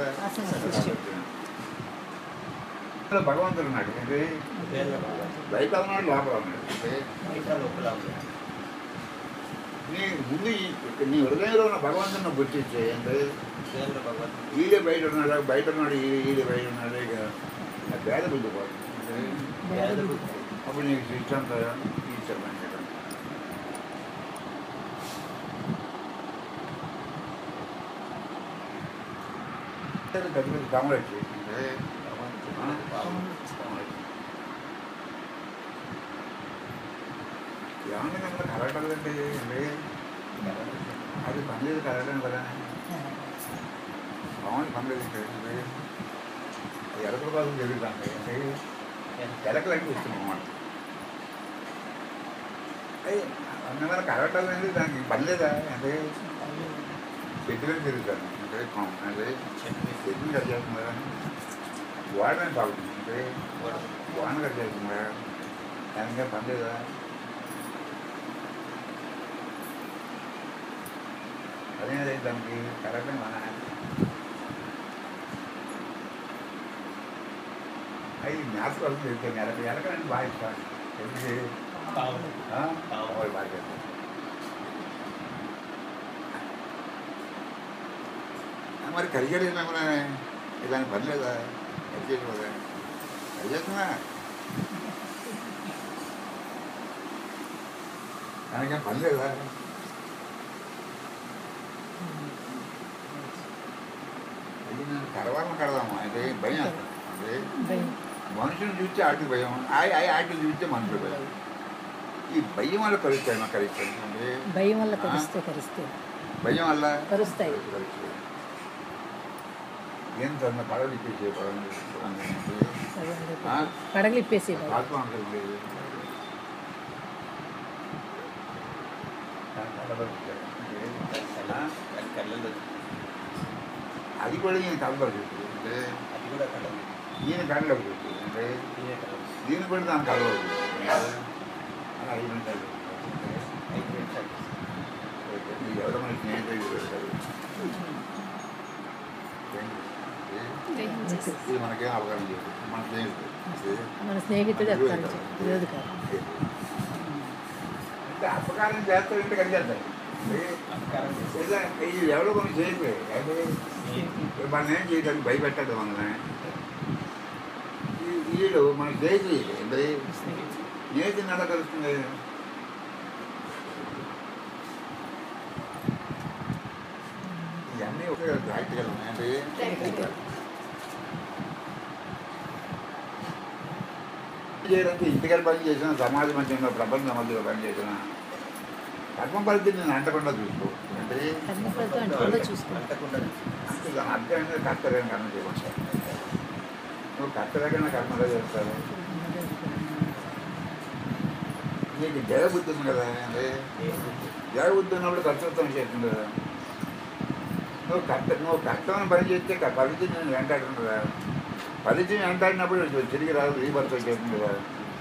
భగవంతుడు ఉన్నాడు అంటే హృదయంలో భగవంతుడు. బయట ఉన్నాడు లోపల ఉన్నాడు అంటే బయట లోపల ఉంది. నీ ముందు ఈ- నీ హృదయంలో ఉన్న భగవంతుని గుర్తించే అంటే హృదయంలో భగవంతుడు. ఈడే బయట ఉన్నాడు బయట ఉన్నాడు ఈడే ఈడే బయట ఉన్నాడు ఇక ఆ భేద బుద్ధి పోతుంది అంటే భేద బుద్ధి. అప్పుడు నీకు శిక్ష అంతా ఇచ్చాను పెద్ద పెద్ద కమలొచ్చి భగవంతుడు. భావం. ఏమన్నా కనుక కలగటండి అంటే అది పనిలేదు కలగడం కదా మామూలు పనిలేదు అంటే అది ఎలకల కోసం జరుగుతుంది అంటే ఎలకలకి ఇస్తున్నాం అన్నమాట అయ్యి అన్నమాట కలగటం అనేది దానికి పని లేదా అంటే చెట్టులో తిరుగుతాను అంటే పాము. అంటే చెట్టుని కట్ చేస్తుందా వాడని బాగుంది అంటే వాన కట్ చేస్తుందా దానికే పని లేదా అదే దానికి కరెక్టే మన అవి మ్యాథ్స్ కోసం చెప్తాను ఎలక ఎలకలంటే బాగా ఇష్టం ఎందుకు భావం. ఆ? వాళ్ళు బాగా చేస్తారు. ఆ, మరి కలిగేది ఏమన్నా ఇలాంటి పని లేదా కలిగేది కదా కలిగేస్తున్నా దానికేం పని లేదా అది నేను కరవాలని కడదాము అంటే భయం వేస్తుంది. అంటే భయం మనుషుని చూస్తే ఆటికి భయం ఆ ఆటిని చూస్తే మనుషులు భయం ఈ భయం వల్ల కలుస్తాయి మాకు కలుస్తాయి అంటే భయం వల్ల కరిస్తే కరిస్తే భయం వల్ల కరుస్తాయి కలుస్తాయి ఎంత పడవలు ఇప్పేసే పడవలు ఆ? పడగలు ఇప్పేసి ఆత్మ ఉంటుంది దాని కళ్ళల్లో అది కూడా ఈయన కళ్ళలో చూస్తుంది అంటే అది కూడా కళ్ళల్లో ఈయన కళ్ళలో చూస్తుంది అంటే ఇదే కళ్ళల్లో దీన్ని కూడా దాని కళ్ళలో చూస్తుంది అలా ఐదు నిమిషాలు ఐదు నిమిషాలు మీరు ఎవరో మన స్నేహితులు పెడతారు జై హింద్. ఇది మనకేం అవగాహన చేయదు మన స్నేహితుడు ఇది మన స్నేహితుడు అపకారం లేదు కాదు అంటే అపకారం చేస్తాడు ఇంటి కలిగేస్తాడు అపకారం చేసి ఇది ఎవరో కొన్ని చేయట్లేదు అంటే మన ఏం చేయడానికి భయపెట్టాడు మనల్ని ఈ- వీడు మన స్నేహితుడు అంటే స్నేహితుని ఎలా కలుస్తుంది ఇవన్నీ ఒక ప్రాక్టికల్ అంటే చేయడానికి ఇంటికి పని చేసిన సమాజ మధ్యంలో ప్రపంచ మధ్యలో పని చేసిన కర్మ ఫలితం నేను అంటకుండా చూసుకో అంటే కర్మ ఫలితం అంటకుండా చూసుకో అంటకుండా అంటే దాని అర్థం ఏంటంటే కర్తవ్యం కర్మ చేయమంటారు నువ్వు కర్తవ్యంగా కర్మలో చేస్తావు నీకు జయబుద్ధి ఉంది కదా అంటే జయబుద్ధి ఉన్నప్పుడు కర్తృత్వం చేస్తుంది కదా నువ్వు కర్త నువ్వు కర్తవ్యం పని చేస్తే క- ఫలితం నేను వెంటాడుతుంది కదా ఫలితం వెంటాడినప్పుడు నువ్వు తిరిగి రాదు రీబర్తం చేస్తుంది కదా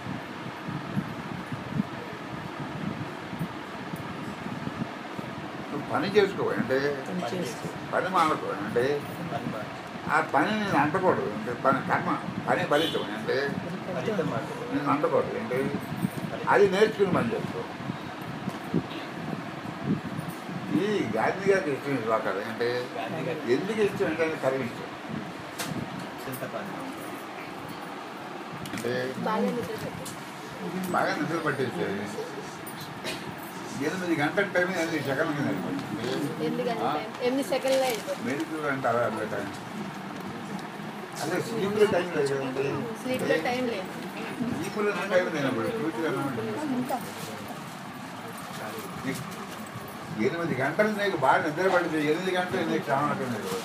నువ్వు పని చేసుకో అంటే పని చేసుకో పని మానుకో అంటే పని బా- ఆ పని నేను అంటకూడదు అంటే పని కర్మ పని ఫలితం అంటే ఫలితం మాకు నేను అంటకూడదు అంటే అది నేర్చుకుని పని చేసుకో ఈ గాంధీ గారికి ఇష్టం శ్లోకాలు అంటే గాంధీ గారి ఎందుకు ఇష్టం అంటే అది కర్మ ఇష్టం చింతపండు అంటే బాగా నిద్ర పెట్టు. బాగా నిద్ర పట్టేసేది ఎనిమిది గంటల టైం ఎనిమిది సెకండ్ల కింద అయిపోయింది. ఎనిమిది గంటల ఆ, టైం ఎనిమిది సెకండ్లో అయిపోతుంది మెడికల్ అంటే అలా అదే టైం అదే స్లీప్లో టైం లేదు కదండి స్లీప్లో టైం లేదు స్లీప్లో టైం లేదు అప్పుడు ఫ్యూచర్ ఎనిమిది గంటలు నీకు బాగా నిద్ర పడితే ఎనిమిది గంటలు నీకు చాలా లేదు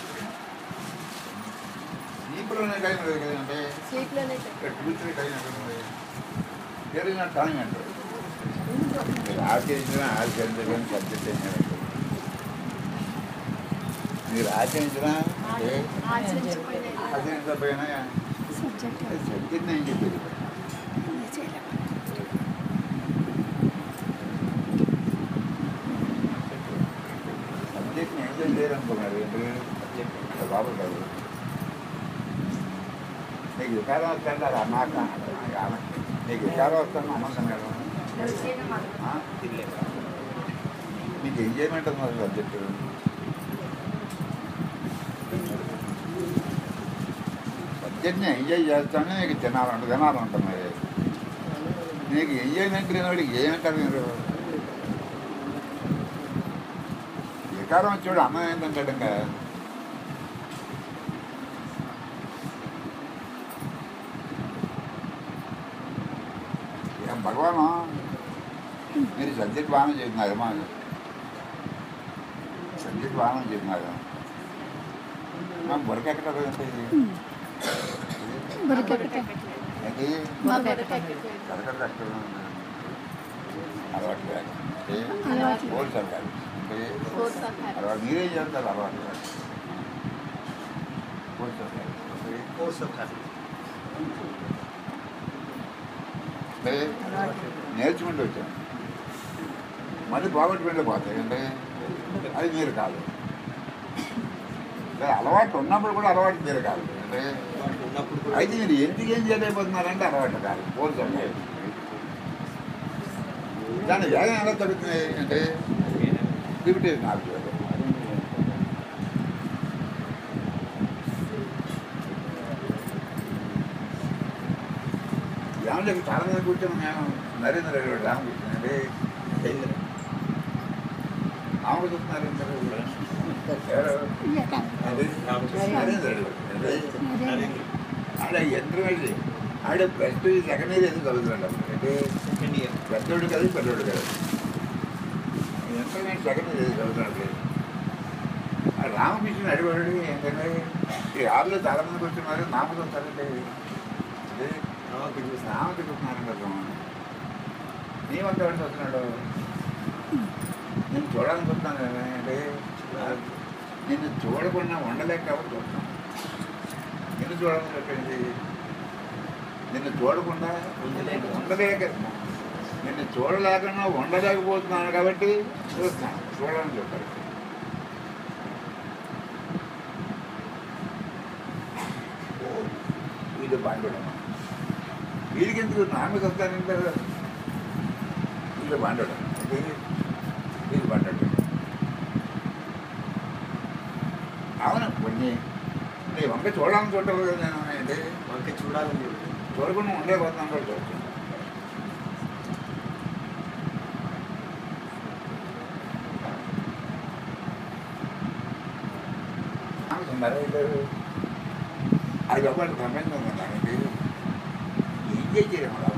స్లీప్లోనే టైం లేదు కదంటే స్లీప్లోనే టైం ఇక్కడ ఫ్యూచర్ టైం ఎక్కడ ఉంది జరిగిన టైం అంటారు మీరు ఆచరించిన ఆచరించడం సబ్జెక్ట్ అయినారు మీరు ఆచరించినా ఏ ఆచరించకపోయినా ఆచరించకపోయినా అది సబ్జెక్ట్ నేను చెప్పేది సబ్జెక్ట్ని ఎంజాయ్ చేయాలనుకున్నారు ఏంటి అది బాబు కాదు నీకు వికారం వస్తుంది అది అన్నాక నీకు వికారం వస్తుంది అమ్మంతం కదా ఆ? తినలేము నీకు ఎంజాయ్మెంట్ ఉంది సబ్జెక్ట్ సబ్జెక్ట్ని ఎంజాయ్ చేస్తానే నీకు తినాలంట తినాలంట మరి నీకు ఎంజాయ్మెంట్ లేనివాడికి ఏమంటారు మీరు వికారం వచ్చాడు అన్నం ఏంటంటాడు ఇంకా ఏం భగవాను మీరు సబ్జెక్ట్ బాగానే చెప్తున్నారు మా సబ్జెక్ట్ బాగానే చెప్తున్నారు మా బొరకెక్కడ అది మా బుర్రకి ఎక్కట్లేదు. కరకర కష్టం అలవాటు కాదు కోర్స్ అలవాటు అంటే కోర్స్ అన్నారు. అలవాటు మీరేం చేస్తారు అలవాటు కాదు కోర్స్ అలవాటు అంటే కోర్స్ ఆఫ్ హ్యాబిట్ అంటే నేర్చుకుంటూ వచ్చాను మళ్ళీ బాగొట్టుకుంటూ పోతాయి అంటే అది మీరు కాదు అంటే అలవాటు ఉన్నప్పుడు కూడా అలవాటు మీరు కాదు అంటే వాటి ఉన్నప్పుడు కూడా అయితే మీరు ఎందుకు ఏం చేయలేకపోతున్నారంటే అలవాటు కాదు పోల్స్ అలవాటు దాని వేగం ఎలా తగ్గుతుంది అంటే లిమిటేషన్ ఆఫ్ ఏమంటే చాలా మంది కూర్చొని నేను నరేంద్ర రెడ్డి గారు రామకృష్ణ అంటే తెలియదు. ఆమె చూస్తున్నారు ఎవరు? అదే నరేంద్ర రెడ్డి గారు. అంటే ఆడ యంత్రం వెళ్ళి ఆడ ప్లస్ టూ సెకండ్ ఇయర్ ఎందుకు చదువుతున్నాడు అప్పుడు అంటే సెకండ్ ఇయర్ పెద్దోడు కాదు పెద్దోడు కాదు యంత్రం నేను సెకండ్ ఇయర్ చదువుతున్నాడు ఆ రామకృష్ణ అడిగాడు ఏంటంటే ఈ ఆరులో చాలా మంది కూర్చున్నారు నామ చూస్తారంటే అదే నామ తిరుగుతున్నారండి అర్థం నీవంతా ఎవరు చూస్తున్నాడు నేను చూడాలని చూస్తున్నాను కదా అంటే నిన్ను చూడకుండా ఉండలేక కాబట్టి చూస్తున్నాను నిన్ను చూడాలని చెప్పండి నిన్ను చూడకుండా ఉండలేక. ఉండలేక నిన్ను చూడలేకుండా ఉండలేకపోతున్నాను కాబట్టి చూస్తున్నాను చూడాలని చెప్పారు వీళ్ళు బాండడం వీళ్ళకి ఎందుకు నామే వస్తారంటే వీళ్ళు బాండడం వీళ్ళు బాండడం అవును కొన్ని నీ వంక చూడాలని చూడాలి కదా నేను అంటే మనకి చూడాలని చెప్పి చూడకుండా ఉండే పోతున్నాను కూడా చూస్తాను మరి అది ఒకటి సంబంధం ఉంది దానికి ఏం చేయాలి